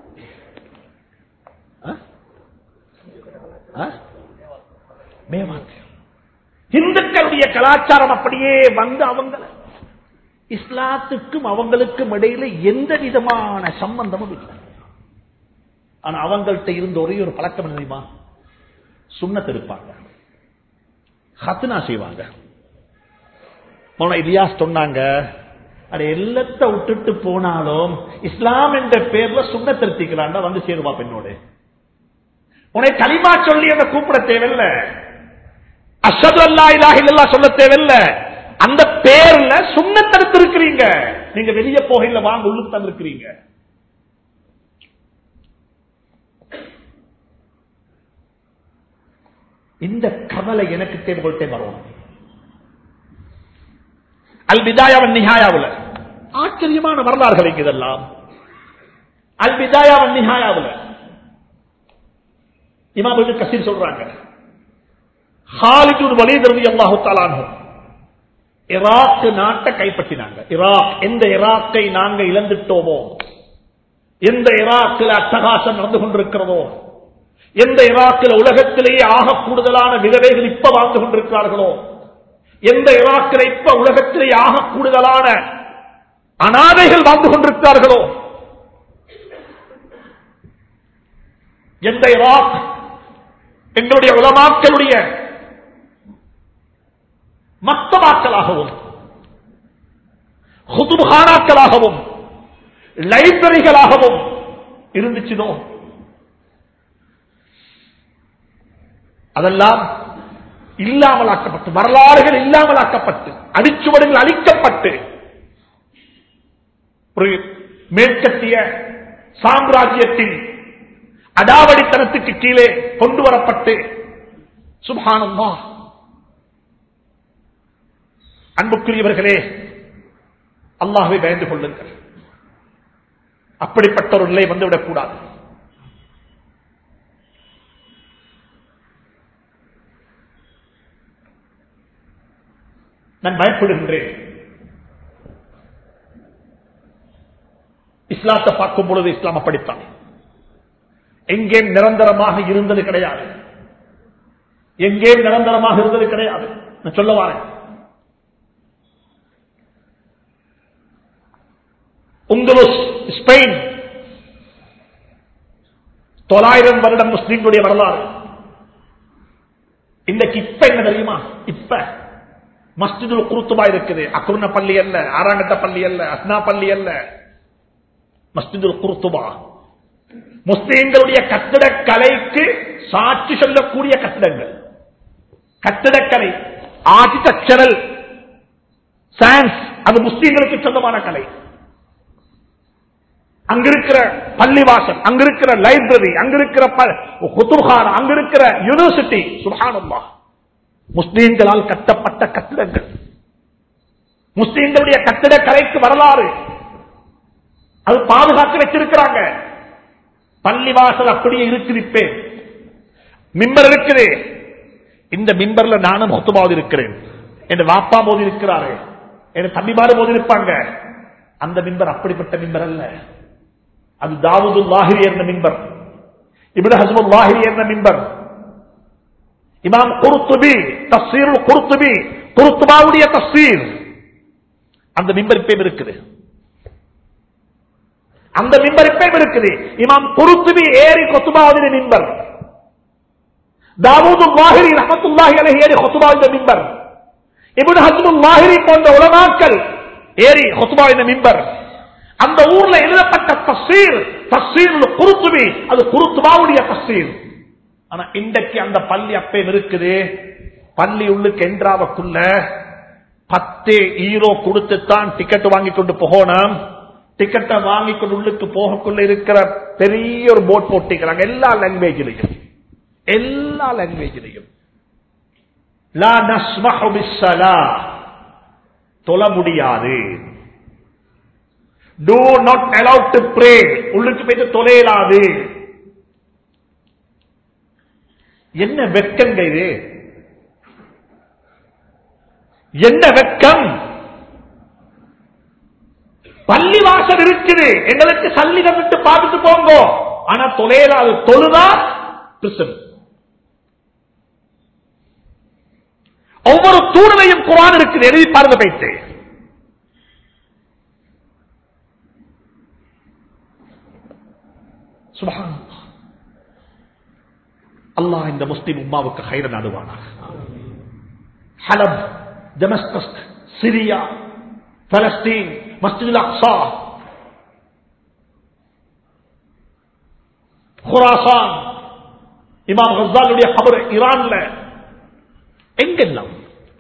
ஆ? ஆ? மேவாக்கு. இந்துக்களுடைய கலாச்சாரம் அப்படியே வந்து அவங்க இஸ்லாத்துக்கும் அவங்களுக்கும் இடையில எந்த விதமான சம்பந்தமும் இல்லை ஆனா அவங்கள்ட்ட இருந்த ஒரே ஒரு பழக்கம் என்ன தெரியுமா சுண்ணத் இருப்பாங்க ஹத்னா செய்வாங்க மௌன இலியாஸ் சொன்னாங்க அது எல்லாத்த விட்டுட்டு போனாலும் இஸ்லாம் என்ற பேர்ல சுண்ண திருத்திக்கலாண்டா வந்து சேருவா பெண்ணோடு உன்னை களிமா சொல்லி அந்த கூப்பிட தேவையில்ல அஷது அல்லா இலாஹ இல்லல்லாஹ் சொல்ல தேவையில்ல அந்த பேர்ல சுண்ணத்தடுத்து இருக்கிறீங்க நீங்க வெளியே போகையில வாங்க உள்ளு தந்திருக்கிறீங்க இந்த கவலை எனக்கு தேவைகொள்ட்டே வரும் அல் பிதாயாவன் நிஹாயாவில் ஆச்சரியமான வரலாறுகள் இங்கு இதெல்லாம் அல் பிதாயாவன் நிஹாயாவில் இமாம் இப்னு கசீர் சொல்றாங்க ஹாலிஜூர் வலிதரதி அல்லாஹு தாலானு இராக் நாட்டை கைப்பற்றினாங்க இராக் எந்த இராக்கை நாங்க இழந்துட்டோமோ எந்த இராக்கில் அட்டகாசம் நடந்து கொண்டிருக்கிறதோ எந்த இராக்கில் உலகத்திலேயே ஆக கூடுதலான விதவைகள் இப்ப வாழ்ந்து கொண்டிருக்கிறார்களோ எந்த இராக்கில் இப்ப உலகத்திலேயே ஆக கூடுதலான அனாதைகள் வாழ்ந்து கொண்டிருக்கிறார்களோ எந்த இராக் எங்களுடைய உலமாக்களுடைய மக்தமாக்களாகவும் ஹுதுபானாக்களாகவும் லைப்ரரிகளாகவும் இருந்துச்சுதோ அதெல்லாம் இல்லாமலாக்கப்பட்டு வரலாறுகள் இல்லாமலாக்கப்பட்டு அடிச்சுவடுகள் அழிக்கப்பட்டு ஒரு மேற்கத்திய சாம்ராஜ்யத்தின் அடாவடித்தனத்துக்கு கீழே கொண்டு வரப்பட்டு சுபானம்மா அன்புக்குரியவர்களே அல்லாஹை பயந்து கொள்ளுங்கள் அப்படிப்பட்ட ஒரு நிலை வந்துவிடக் கூடாது நான் பயப்படுகின்றேன் இஸ்லாத்தை பார்க்கும் பொழுது இஸ்லாம் அப்படித்தான் எங்கே நிரந்தரமாக இருந்தது கிடையாது எங்கே நிரந்தரமாக இருந்தது கிடையாது நான் சொல்ல வாரேன் உங்களுஸ் ஸ்பெயின் தொள்ளாயிரம் வருடம் முஸ்லீம்களுடைய வரலாறு இன்றைக்கு இப்ப என்ன தெரியுமா இப்ப மஸ்ஜிதுல் குருத்துபா இருக்குது அக்குர்ண பள்ளி அல்ல ஆறாங்கட்ட பள்ளி அல்ல அஸ்னா பள்ளி அல்ல மஸ்ஜிதுல் குருத்துபா முஸ்லீம்களுடைய கட்டிடக்கலைக்கு சாட்சி சொல்லக்கூடிய கட்டிடங்கள் கட்டிடக்கலை ஆர்கிடெக்சரல் சயின்ஸ் அது முஸ்லீம்களுக்கு சொந்தமான கலை அங்கிருக்கிற பள்ளிவாசல் அங்கிருக்கிற லைப்ரரி அங்கிருக்கிற குத்துபான அங்கிருக்கிற யூனிவர்சிட்டி சுபானம்மா முஸ்லீம்களால் கட்டப்பட்ட கட்டிடங்கள் முஸ்லீம்களுடைய கட்டிட கலைக்கு வரலாறு அது பாதுகாத்து வச்சிருக்கிறாங்க பள்ளிவாசல் அப்படியே இருக்குதிப்பேன் மிம்பர் இருக்குது இந்த மிம்பர்ல நானும் ஒத்துமாவது இருக்கிறேன் என் வாப்பா போது இருக்கிறாரு என் தம்பிமாறு போது இருப்பாங்க அந்த மிம்பர் அப்படிப்பட்ட மிம்பர் அல்ல அது தாவூது லாஹிரி என்ற மிம்பர் இபின் ஹசமுல் லாஹிரி என்ற மிம்பர் இமாம் குருத்துபி தப்சீர் குருத்துபி குருத்துபாவுடைய தப்சீர் அந்த மிம்பர் இப்பயும் இருக்குது அந்த மிம்பர் இப்பயும் இருக்குது இமாம் குருத்துபி ஏறி கொத்துபாவுடைய மிம்பர் தாவூது மாஹிரி ரஹமத்துல்லாஹி அலைஹி ஏறி ஹுத்பா இந்த மிம்பர் இப்னு ஹஸ்முல் மாஹிரி போன்ற உலமாக்கள் ஏறி ஹுத்பா இந்த மிம்பர் அந்த ஊர்ல எழுதப்பட்ட தஃசீர் தஃசீர் குருத்துபி அது குருத்துபாவுடைய தஃசீர் ஆனா இன்றைக்கு அந்த பள்ளி அப்பயும் இருக்குது பள்ளி உள்ளுக்கு என்றாவக்குள்ள பத்து ஈரோ கொடுத்துத்தான் டிக்கெட் வாங்கி கொண்டு போகணும் டிக்கெட்டை வாங்கி கொண்டு உள்ளுக்கு போகக்குள்ள இருக்கிற பெரிய ஒரு போர்ட் போட்டிக்கிறாங்க எல்லா லாங்குவேஜிலையும் எல்லா லாங்குவேஜிலையும் லா நஸ்மஹு பிஸ்ஸலா தொழ முடியாது do not allowed to pray உள்ளுக்கு போயிட்டு தொலையலாது என்ன வெக்கங்க இது என்ன வெக்கம் பள்ளிவாசல் இருக்குது எங்களுக்கு சல்லிடம் விட்டு பார்த்துட்டு போங்க ஆனா தொலையலாது தொழுதா prison. ஒவ்வொரு தூணிலையும் குரான் இருக்குது எழுதி பாருங்க போயிட்டு சுபஹானல்லாஹ். அல்லாஹ் இந்த முஸ்லிம் உம்மாவுக்கு ஹைர நாடுவானாக ஹலப் டெமஸ்கஸ் சிரியா பலஸ்தீன் மஸ்ஜிதுல் அக்ஸா குராசான் இமாம் ஹசாலுடைய கபர் ஈரான்ல எங்கெல்லாம்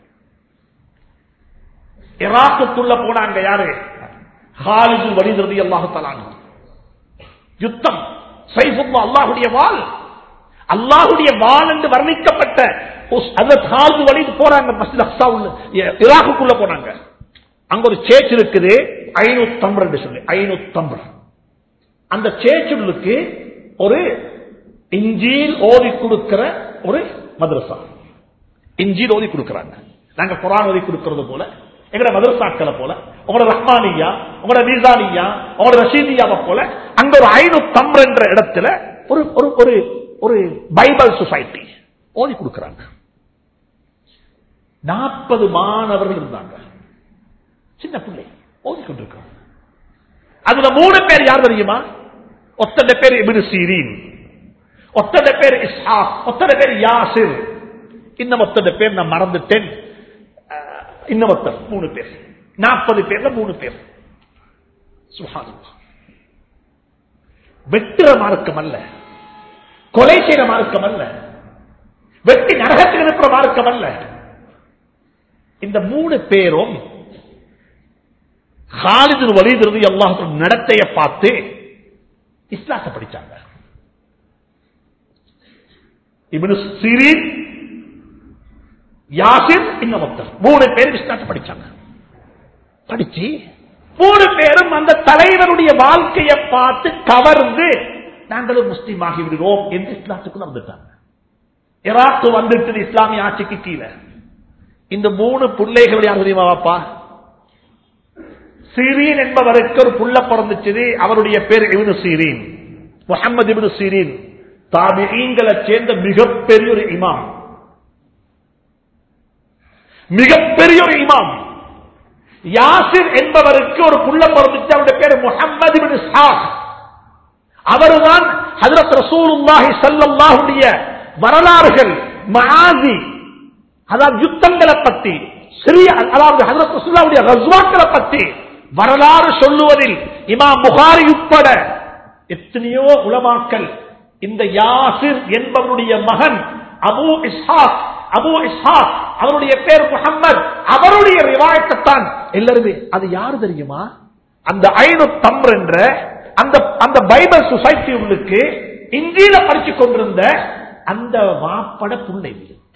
ஈராக்குக்குள்ள போனாங்க யாரு ஹாலிது வலிதிரதி அல்லாஹு தலான் யுத்தம் சைஃபுல்லா அல்லாஹுடைய வாள் அல்லாஹுடைய வாள் என்று வர்ணிக்கப்பட்ட ஹாலிது வலிது போறாங்க மஸ்ஜித் அக்ஸா உள்ள ஈராக்குக்குள்ள போனாங்க அங்க ஒரு சேச் இருக்குது ஐநூத்தம்பர் என்று சொல்லி ஐநூத்தம்பர் அந்த சேச்சுக்கு ஒரு இஞ்சில் ஓதி கொடுக்கிற ஒரு மதரசா இஞ்சில் ஓதி கொடுக்கிறாங்க நாங்க குரான் ஓதி கொடுக்கிறது போல எங்கட மதரசாக்களை போல உங்களோட ரஹ்மானியா உங்களோட மீசானியா உங்களோட ரஷீதியாவை போல அங்க ஒரு ஐநூத்தம்பர் என்ற இடத்துல ஒரு ஒரு ஒரு ஒரு பைபிள் சொசைட்டி ஓதி கொடுக்கிறாங்க நாற்பது மாணவர்கள் இருந்தாங்க சின்ன பிள்ளை ஓதி கொண்டிருக்கிறாங்க அதுல மூணு பேர் யார் தெரியுமா ஒத்தட பேர் இபின் சீரீன் ஒத்தட பேர் இஸ்ஹாக் ஒத்தட பேர் யாசிர் இன்னும் ஒத்தட பேர் நான் மறந்துட்டேன் அஹ், இன்னும் ஒத்தர் மூணு பேர் நாற்பது பேர்ல மூணு பேர் சுப்ஹானல்லாஹ். வெட்டுற மார்க்கம் அல்ல கொலை செய்யற மார்க்கம் அல்ல வெட்டி நரகத்தில் இருக்கிற மார்க்கம் அல்ல இந்த மூணு பேரும் ஹாலிது வலிதிருந்து அல்லாஹ் நடத்தைய பார்த்து இஸ்லாத்தை படிச்சாங்க இவனு சிறீன் யாசிர் இன்னொருத்தர் மூணு பேர் இஸ்லாத்தை படிச்சாங்க படிச்சு மூணு பேரும் அந்த தலைவருடைய வாழ்க்கையை பார்த்து கவர்ந்து நாங்களும் முஸ்லீம் ஆகிவிடுவோம் என்று இஸ்லாத்துக்குள்ள வந்துட்டாங்க ஈராக்கு வந்துட்டு இஸ்லாமிய ஆட்சிக்கு கீழே இந்த மூணு பிள்ளைகள் யார் தெரியுமா பாப்பா சீரீன் என்பவருக்கு ஒரு புள்ள பிறந்துச்சு அவருடைய பேர் இவனு சீரீன் முகமது இவனு சீரீன் தாபிகளை சேர்ந்த மிகப்பெரிய ஒரு இமாம் மிகப்பெரிய ஒரு இமாம் யாசிர் என்பவருக்கு ஒரு புள்ள பிறந்துச்சு அவருடைய பேர் முகமது இப்னு இஸ்ஹாக் அவர்தான் ஹஜரத் ரசூலுல்லாஹி ஸல்லல்லாஹுடைய வரலாறுகள் மஆசி அதாவது யுத்தங்களை பத்தி சிறிய அதாவது ஹஜரத் ரசூலுல்லாஹுடைய கஸ்வாக்களை பத்தி வரலாறு சொல்லுவதில் இமாம் புகாரி உட்பட எத்தனையோ உலமாக்கள் இந்த யாசிர் என்பவருடைய மகன் அபு இஸ்ஹாக் அபு இஸ்ஹாக் அவருடைய பேர் முகம்மது அவருடைய ரிவாயத்தைத்தான் எல்லாருமே அது யாரு தெரியுமா அந்த ஐநூத்தம்பர் என்ற அந்த அந்த பைபிள் சொசைட்டி உள்ளுக்கு இந்தியில படிச்சு கொண்டிருந்த அந்த வாப்பட புள்ளை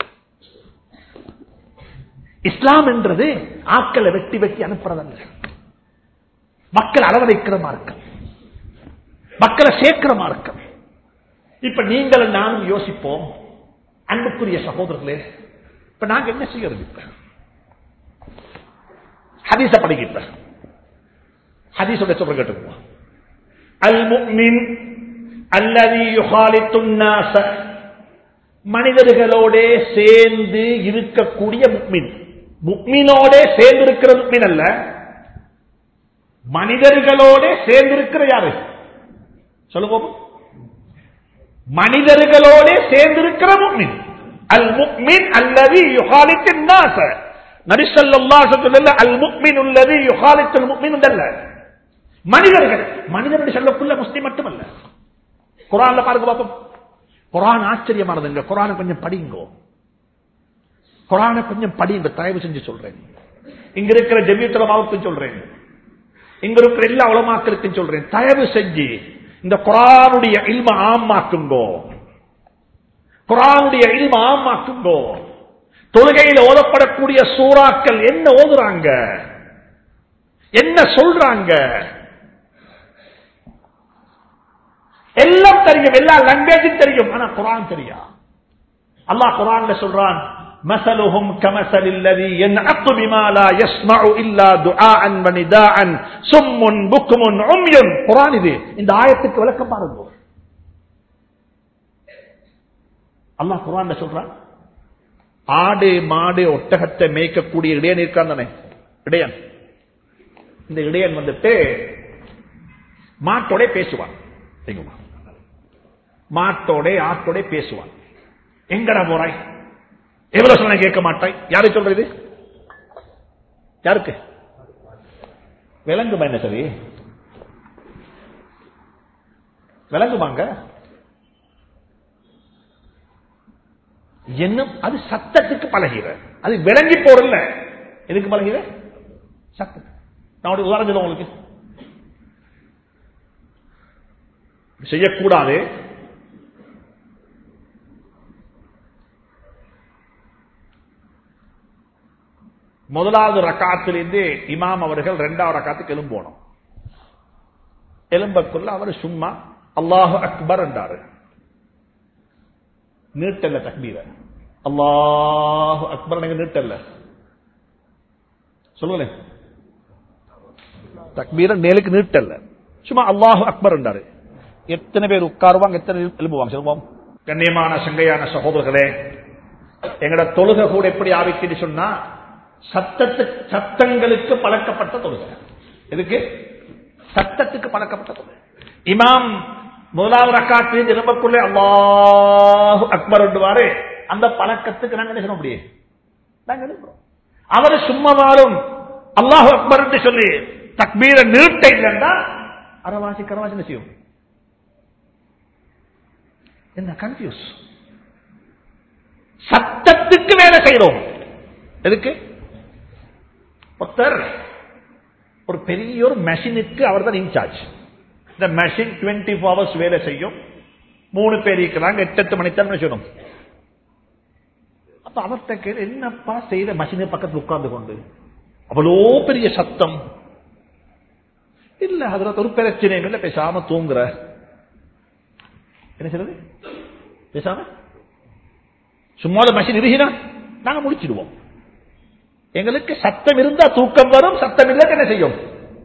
இஸ்லாம் என்றது ஆட்களை வெட்டி வெட்டி அனுப்புறதல்ல மக்கள் அரவணைக்கிற மார்க்கம் மக்களை சேர்க்கிற மார்க்கம் இப்ப நீங்கள் நானும் யோசிப்போம் அன்புக்குரிய சகோதரர்களே இப்ப நாங்க என்ன செய்யறது இப்ப ஹதீச படிக்க ஹதீஸோட சொல்ற கேட்டுக்குவோம் அல் முக்மின் அல்லது யுகாலித்துன்னாச மனிதர்களோட சேர்ந்து இருக்கக்கூடிய முக்மின் முக்மினோட சேர்ந்து இருக்கிற முக்மின் அல்ல மனிதர்களோட சேர்ந்து இருக்கிற யாரு சொல்லுவோம் மனிதர்களோட சேர்ந்து இருக்கிற முக்மின் அல் முக்மின் அல்லது யுகாலித்தின் நாச நபிசல்லாஹ் சொல்லல அல் முக்மின் உள்ளது யுகாலித்தல் முக்மின் அல்ல மனிதர்கள் மனிதர்கள் சொல்லக்குள்ள முஸ்லிம் மட்டுமல்ல குரான்ல பாருங்க பார்ப்போம் குரான் ஆச்சரியமானதுங்க குரானை கொஞ்சம் படிங்கோ குரானை கொஞ்சம் படிங்க தயவு செஞ்சு சொல்றேன் இங்க இருக்கிற ஜெமியத்துலமாவுக்கும் சொல்றேன் இங்க இருக்கிற எல்லா உலமாக்களுக்கும் சொல்றேன் தயவு செஞ்சு இந்த குரானுடைய இல்ம ஆமாக்குங்கோ குரானுடைய இல்ம ஆமாக்குங்கோ தொழுகையில் ஓதப்படக்கூடிய சூறாக்கள் என்ன ஓதுறாங்க என்ன சொல்றாங்க எல்லாம் தெரியும் எல்லா லாங்குவேஜும் தெரியும் ஆனா குரான் தெரியா அல்லாஹ் குரான்ல சொல்றான் مثلهم كمثل الذي ينعق بما لا يسمع الا دعاء ونداء صم بكم عمي குரான் இது இந்த ஆயத்துக்கு விளக்கம் பாருங்க அல்லாஹ் குரான்ல சொல்றான் ஆடு மாடு ஒட்டகத்தை மேய்க்கக்கூடிய இடையன் இருக்கான் தானே இடையன் இந்த இடையன் வந்துட்டு மாட்டோட பேசுவான் தெரியுமா? மாட்டோட ஆட்டோட பேசுவான் எங்கடா போறாய் எவ்வளவு சொன்ன கேட்க மாட்டாய் யாரு சொல்றது யாருக்கு விளங்குமா என்ன சரி விளங்குமாங்க என்ன அது சத்தத்துக்கு பழகிற அது விளங்கி போறல எதுக்கு பழகிற சத்தம் நான் ஒரு உதாரணம் சொல்லுவேன் உங்களுக்கு செய்யக்கூடாது முதலாவது ரக்காத்திலிருந்து இமாம் அவர்கள் இரண்டாவது ரக்காத்துக்கு எலும்போனோம் எலும்பக்குள்ள அவர் சும்மா அல்லாஹு அக்பர் என்றாரு நீட்டல்ல தக்பீர அல்லாஹு அக்பர் நீங்க நீட்டல்ல சொல்லுங்களேன் தக்பீர நேலுக்கு நீட்டல்ல சும்மா அல்லாஹு அக்பர் என்றாரு எத்தனை பேர் உட்காருவாங்க எத்தனை எழுப்புவாங்க சொல்லுவோம் கண்ணியமான சங்கையான சகோதரர்களே எங்கட தொழுகை கூட எப்படி ஆவிக்குன்னு சொன்னா சத்தத்து சத்தங்களுக்கு பழக்கப்பட்ட தொழுகை எதுக்கு சத்தத்துக்கு பழக்கப்பட்ட தொழுகை இமாம் முதலாவது ரக்காத்து திரும்பக்குள்ளே அல்லாஹு அக்பர் என்றுவாரு அந்த பழக்கத்துக்கு நாங்க என்ன செய்ய முடியும் நாங்க எழுப்புறோம் அவரு சும்மா வாரும் அல்லாஹு அக்பர் என்று சொல்லி தக்பீர நீட்ட இல்லைன்னா அரவாசி கரவாசி என்ன செய்யும் என்ன கன்ஃபியூஸ் சத்தத்துக்கு வேலை செய்யறோம் எதுக்கு ஒருத்தர் ஒரு பெரிய ஒரு மெஷினுக்கு அவர் தான் இன்சார்ஜ் இந்த மெஷின் டுவெண்ட்டி ஃபோர் ஹவர்ஸ் வேலை செய்யும் மூணு பேர் இருக்கிறாங்க எட்டு எட்டு மணி தான் செய்யணும் அப்ப அவர்கிட்ட கேள்வி என்னப்பா செய்த மெஷினை பக்கத்தில் உட்கார்ந்து கொண்டு அவ்வளோ பெரிய சத்தம் இல்ல அதுல ஒரு பிரச்சனையும் இல்லை பேசாம தூங்குற என்ன சொல்றது பேசாம சும்மா மெஷின் இருகினா நாங்க முடிச்சிடுவோம் எங்களுக்கு சத்தம் இருந்தா தூக்கம் வரும் சத்தம் இல்லை என்ன செய்யும்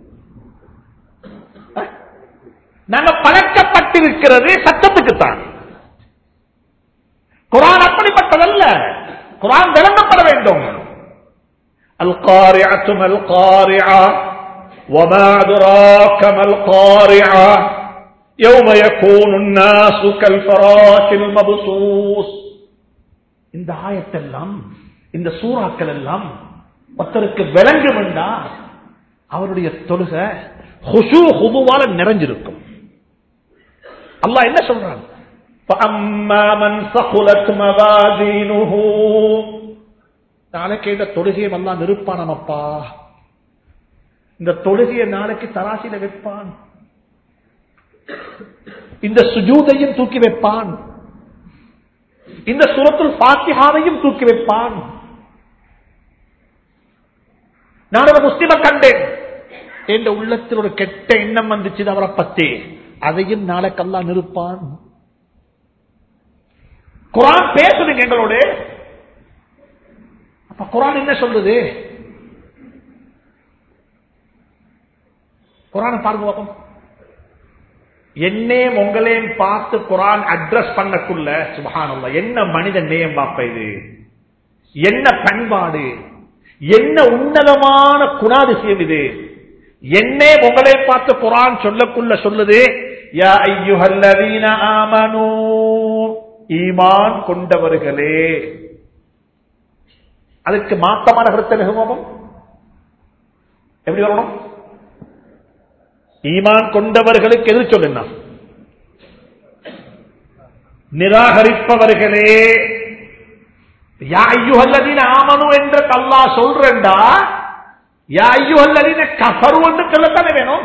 அஹ்? நாங்க பழக்கப்பட்டிருக்கிறது சத்தத்துக்குத்தான் குரான் அப்படிப்பட்டதல்ல குரான் விளங்கப்பட வேண்டும் القارعة ما القارعة وما أدراك ما القارعة يوم يكون الناس كالفراش المبصوص இந்த ஆயத்தெல்லாம் இந்த சூறாக்கள் எல்லாம் ஒருத்தருக்கு விளங்கும் என்றா அவருடைய தொழுக ஹுசு ஹுதுவால நிறைஞ்சிருக்கும் அல்லாஹ் என்ன சொல்றான் فَأَمَّا مَنْ ثَقُلَتْ مَوَازِينُهُ நாளைக்கு இந்த தொழுகையை எல்லாம் நிறுப்பானமப்பா இந்த தொழுகையை நாளைக்கு தராசில வைப்பான் இந்த சுஜூதையும் தூக்கி வைப்பான் இந்த சுரத்துல் பாத்திஹாவையும் தூக்கி வைப்பான் நான் ஒரு முஸ்லிம கண்டேன் என்ற உள்ளத்தில் ஒரு கெட்ட எண்ணம் வந்துச்சு அவரை பத்தி அதையும் நாளைக்கெல்லாம் நிறுப்பான் குரான் பேசுதுங்க எங்களோட அப்ப குரான் என்ன சொல்றது குரானை பாருங்க பார்ப்போம் என்னையும் உங்களையும் பார்த்து குரான் அட்ரஸ் பண்ணக்குள்ள சுபஹானல்லா என்ன மனித நேயம் பாப்ப இது என்ன பண்பாடு என்ன உன்னதமான குணாதிசயம் இது என்னே உங்களை பார்த்து குரான் சொல்லக்குள்ள சொல்லுது யா ஐயுஹல்லதீன ஆமனூ ஈமான் கொண்டவர்களே அதுக்கு மாத்தமான கருத்து நிகமம் எப்படி வரணும் ஈமான் கொண்டவர்களுக்கு எது சொல்லுங்க நிராகரிப்பவர்களே யா ஐயுஹல்லதீன ஆமனு என்று அல்லாஹ் சொல்றேன்டா யா ஐயுஹல்லதீன கஃபரு என்று சொல்லத்தானே வேணும்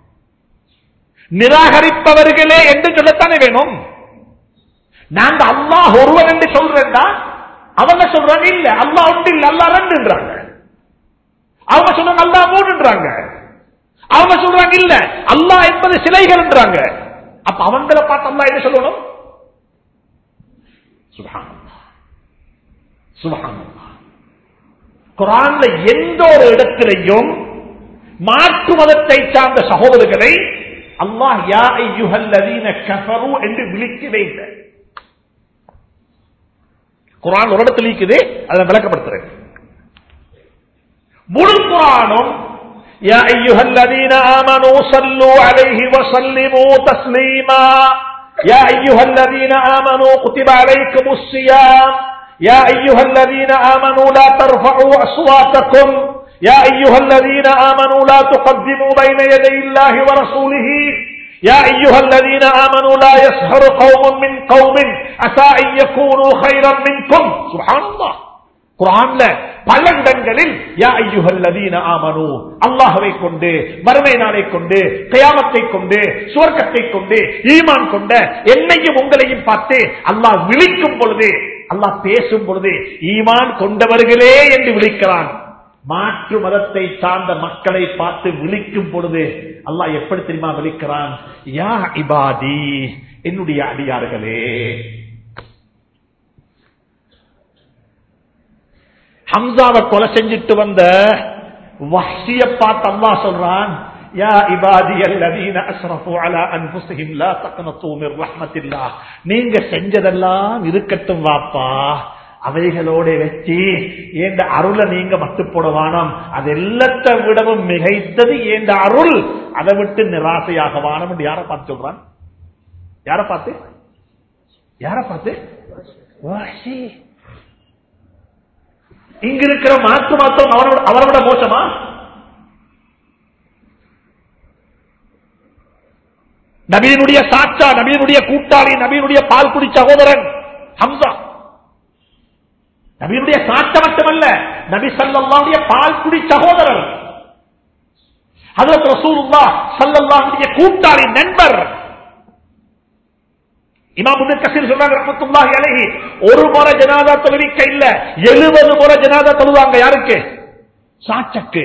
நிராகரிப்பவர்களே என்று சொல்லத்தானே வேணும் நாங்க அல்லாஹ் ஒருவன் என்று சொல்றேன்டா அவங்க சொல்றாங்க இல்ல அல்லாஹ் ஒன்று இல்ல அல்லாஹ் ரெண்டுன்றாங்க அவங்க சொல்றாங்க அல்லாஹ் மூணுன்றாங்க அவங்க சொல்றாங்க இல்ல அல்லாஹ் என்பது சிலைகள்ன்றாங்க அப்ப அவங்கள பார்த்து அல்லாஹ் என்ன சொல்லணும் சுபஹானல்லாஹ் சுபஹானல்லாஹ் குரான்ல எந்த ஒரு இடத்திலையும் மாற்று மதத்தை சார்ந்த சகோதரர்களை அல்லாஹ் யா ஐயுஹல்லதீன கஃபரு என்று விழிக்கவே இல்லை குரான் ஒரு இடத்துல இருக்குது அதை விளக்கப்படுத்துறேன் முழு குரானும் يا أيها الذين آمنوا صلوا عليه وسلموا تسليما يا أيها الذين آمنوا كتب عليكم الصيام يا أيها الذين آمنوا لا ترفعوا أصواتكم يا أيها الذين آمنوا لا تقدموا بين يدي الله ورسوله يا أيها الذين آمنوا لا يسهر قوم من قوم عسى أن يكونوا خيرا منكم سبحان الله குரான்ல பல இடங்களில் யா ஐயுஹல்லதீன ஆமனு அல்லாஹ்வை கொண்டு மறுமை நாளை கொண்டு கயாமத்தை கொண்டு சுவர்க்கத்தை கொண்டு ஈமான் கொண்ட என்னையும் உங்களையும் பார்த்து அல்லாஹ் விழிக்கும் பொழுது அல்லாஹ் பேசும் பொழுது ஈமான் கொண்டவர்களே என்று விழிக்கிறான் மாற்று மதத்தை சார்ந்த மக்களை பார்த்து விழிக்கும் பொழுது அல்லாஹ் எப்படி தெரியுமா விழிக்கிறான் யா இபாதி என்னுடைய அடியார்களே ஹம்சாவை கொலை செஞ்சுட்டு வந்த வஹ்ஷிய பார்த்து அல்லாஹ் சொல்றான் யா இபாதி அல்லதீன அஸ்ரஃபு அலா அன்ஃபுஸிஹிம் லா தக்னது மிர் ரஹ்மத்தில்லாஹ் நீங்க செஞ்சதெல்லாம் இருக்கட்டும் வாப்பா அவைகளோட வச்சு ஏண்ட அருளை நீங்க மட்டு போட வானம் அது எல்லாத்தை விடவும் மிகைத்தது ஏண்ட அருள் அதை விட்டு நிராசையாக வானம் என்று யாரை பார்த்து சொல்றான் யாரை பார்த்து யாரை பார்த்து வாஷி இங்க இருக்கிற மாற்று மாத்திரம் அவரோட அவரை விட மோசமா நபியினுடைய சாட்சா நபியினுடைய கூட்டாளி நபியினுடைய பால் குடி சகோதரன் ஹம்சா நபியினுடைய சாட்ச மட்டுமல்ல நபி சல்லாவுடைய பால் குடி சகோதரர் ஹதரத் ரசூலுல்லாஹ் ஸல்லல்லாஹுடைய கூட்டாளி நண்பர் இமாம் இப்னு கஸீர் சொல்றாங்க ரஹ்மத்துல்லாஹி அலைஹி ஒரு முறை ஜனாதா தொழுவிக்க இல்ல 70 முறை ஜனாதா தொழுவாங்க யாருக்கு சாட்சக்கு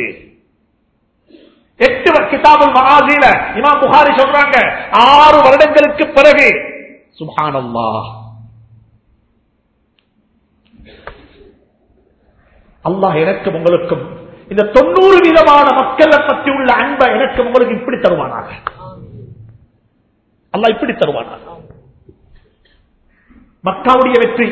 எட்டு கிதாபுல் மகாசில இமாம் புகாரி சொல்றாங்க ஆறு வருடங்களுக்கு பிறகு சுப்ஹானல்லாஹ் அல்லாஹ் எனக்கும் உங்களுக்கும் இந்த தொண்ணூறு விதமான மக்களை பற்றி உள்ள அன்பை எனக்கு உங்களுக்கு இப்படி தருவானாக அல்லாஹ் இப்படி தருவானாக மக்காவுடைய வெற்றி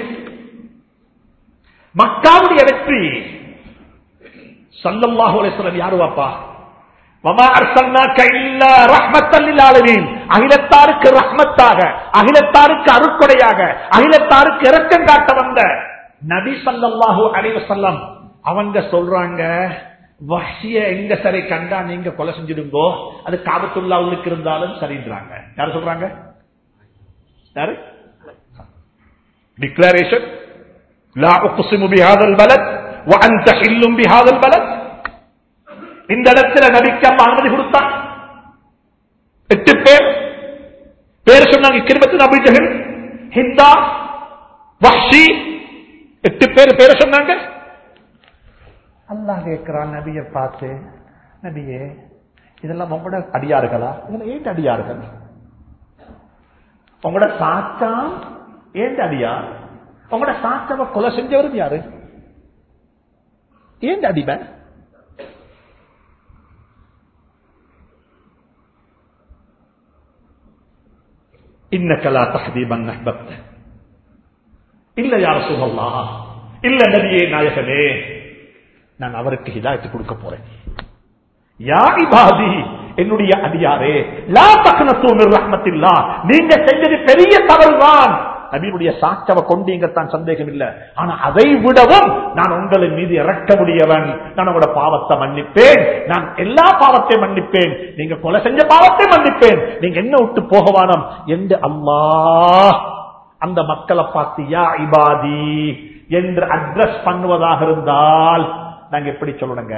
மக்காவுடைய வெற்றி சல்லல்லாஹு அலைஹி வஸல்லம் யாரு வாப்பா வமா அர்சல்னாக இல்லா ரஹ்மத்தல் லில் ஆலமீன் அகிலத்தாருக்கு ரஹ்மத்தாக அகிலத்தாருக்கு அருட்கொடையாக அகிலத்தாருக்கு இரக்கம் காட்ட வந்த நபி ஸல்லல்லாஹு அலைஹி வஸல்லம் அவங்க சொல்றாங்க வஹ்ஷிய எங்க சரி கண்டா நீங்க கொலை செஞ்சிடுங்கோ அது காபத்துல்லா உள்ளுக்கு இருந்தாலும் சரின்றாங்க யார் சொல்றாங்க யாரு டிக்ளரேஷன் லா உக்ஸிமு பிஹாதல் பலத் وانت حل بهذا البلد இந்த இடத்துல நபிக்கு அம்மா அனுமதி கொடுத்தான் எட்டு பேர் பேர் சொன்னாங்க கிருபத்து நபி ஜஹல் ஹிந்தா வஹ்ஷி எட்டு பேர் பேர் சொன்னாங்க அல்லாஹ் கேட்கிறான் நபியை பார்த்து நபியே இதெல்லாம் உங்களோட அடியார்களா இதெல்லாம் ஏன் அடியார்கள் உங்களோட சாத்தா ஏன் அடியார் உங்களோட சாத்தாவை கொலை செஞ்சவரும் யாரு ஏன் அடிமை இன்னக்கலா தஹதீபன் நஹ்பத் இல்ல யார சொல்லலா இல்ல நபியே நாயகனே நான் அவருக்கு ஹிதாயத்து கொடுக்க போறேன் யா இபாதி என்னுடைய அடியாரே லா தக்னத்து மிர் ரஹ்மத்தில்லா நீங்க செஞ்சது பெரிய தவறுதான் நபியுடைய சாட்சவ கொண்டீங்கத்தான் சந்தேகம் இல்ல ஆனா அதை விடவும் நான் உங்களின் மீது இறக்க முடியவன் நான் உங்களோட பாவத்தை மன்னிப்பேன் நான் எல்லா பாவத்தையும் மன்னிப்பேன் நீங்க கொலை செஞ்ச பாவத்தை மன்னிப்பேன் நீங்க என்ன விட்டு போகவானம் என்று அல்லாஹ் அந்த மக்களை பார்த்து யா இபாதி என்று அட்ரஸ் பண்ணுவதாக இருந்தால் நாங்க எப்படி சொல்லணுங்க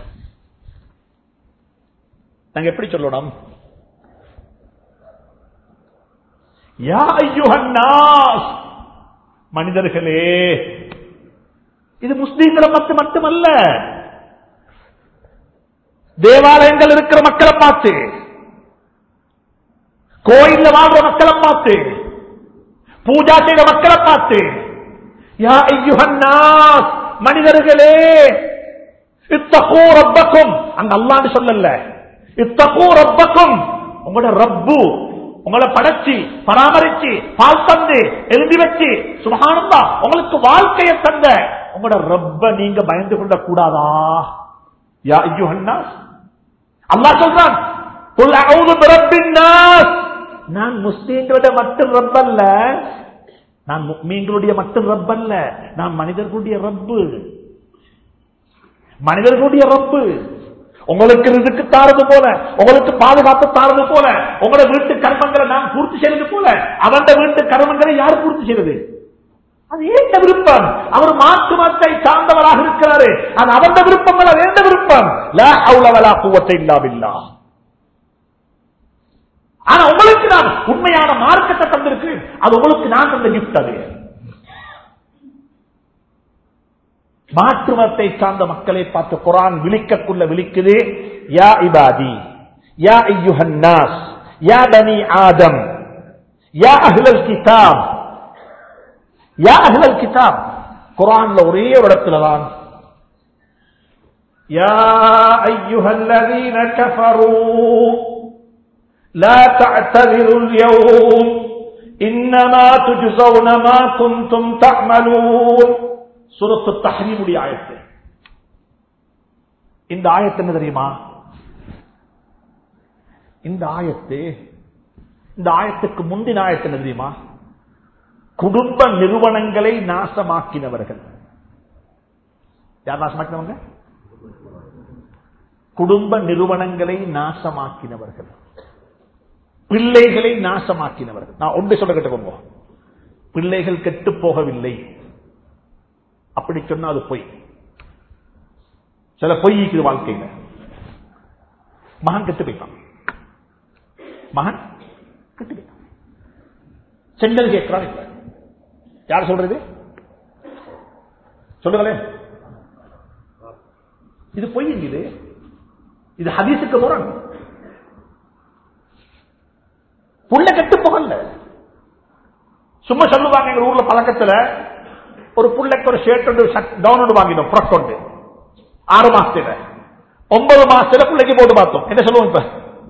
நாங்க எப்படி சொல்லணும் யா ஐயுஹன்னாஸ் மனிதர்களே இது முஸ்லீம்களை மட்டும் மட்டுமல்ல தேவாலயங்கள் இருக்கிற மக்களை பார்த்து கோயில்ல வாழ்ற மக்களை பார்த்து பூஜா செய்த மக்களை பார்த்து யா ஐயுஹன்னாஸ் மனிதர்களே இத்தகூ ரப்பக்கும் அங்க அல்லான்னு சொல்லல இத்தகூ ரப்பக்கும் உங்களோட ரப்பு உங்களை படைச்சு பராமரிச்சு பால் தந்து எழுதி வச்சு சுபகானந்தா உங்களுக்கு வாழ்க்கையை தந்த உங்களோட ரப்ப நீங்க பயந்து கொள்ள கூடாதா யா ஐயுஹன்னாஸ் அல்லாஹ் சொல்றான் குல் அஊது பிரப்பின் நாஸ் நான் முஸ்லீம்களோட மட்டும் ரப்பல்ல நான் முக்மீன்களுடைய மட்டும் ரப்பல்ல நான் மனிதர்களுடைய ரப்பு மனிதர்களுடைய ரப்பு உங்களுக்கு ரிதுக்கு தாரது போல உங்களுக்கு பாதுகாப்பு தாரது போல உங்களோட வீட்டு கர்மங்களை நான் பூர்த்தி செய்யறது போல அவன் வீட்டு கர்மங்களை யார் பூர்த்தி செய்யறது அது ஏந்த விருப்பம் அவர் மாற்று மத்தை சார்ந்தவராக இருக்கிறாரு அது அவந்த விருப்பங்கள் அது எந்த விருப்பம் லா ஹவுல வலா குவத்தை இல்லாவில்லா ஆனா உங்களுக்கு நான் உண்மையான மார்க்கத்தை தந்திருக்கு அது உங்களுக்கு நான் தந்த கிஃப்ட் அது மாற்று மதத்தை சார்ந்த மக்களை பார்த்து குரான் விழிக்கக்குள்ள விழிக்குது யா இபாதி யா ஐயுஹன்னாஸ் யா பனி ஆதம் யா அஹ்லல் கிதாப் யா அஹ்லல் கிதாப் குரான்ல ஒரே ஒரு இடத்துல தான் யா ஐயுஹல்லதீன கஃபரூ لا تعتذروا اليوم إنما تجزون ما كنتم تعملون சுரத்து தஹ்ரீமுடைய ஆயத்து இந்த ஆயத்து என்ன தெரியுமா இந்த ஆயத்து இந்த ஆயத்துக்கு முந்தின ஆயத்து என்ன தெரியுமா குடும்ப நிறுவனங்களை நாசமாக்கினவர்கள் யார் நாசமாக்கினவங்க குடும்ப நிறுவனங்களை நாசமாக்கினவர்கள் பிள்ளைகளை நாசமாக்கினவர்கள் நான் ஒன்று சொல்ல கேட்டுக்கோங்க பிள்ளைகள் கெட்டு போகவில்லை அப்படி சொன்னா அது பொய் சில பொய் இருக்குது வாழ்க்கையில மகன் கெட்டு போயிட்டான் மகன் கெட்டு போயிட்டான் செங்கல் கேட்கிறான் இல்ல யார் சொல்றது சொல்லுங்களேன் இது பொய் இது இது ஹதீஸுக்கு முரண் புள்ள கெட்டு போகல சும்மா சொல்லுவாங்க எங்க ஊர்ல பழக்கத்துல ஒரு புள்ளைக்கு ஒரு ஷர்ட் ஒன்று கவுன் ஒன்று வாங்கினோம் ஃப்ரக் ஒன்று ஆறு மாசத்துல ஒன்பது மாசத்துல பிள்ளைக்கு போட்டு பார்த்தோம் என்ன சொல்லுவோம் இப்ப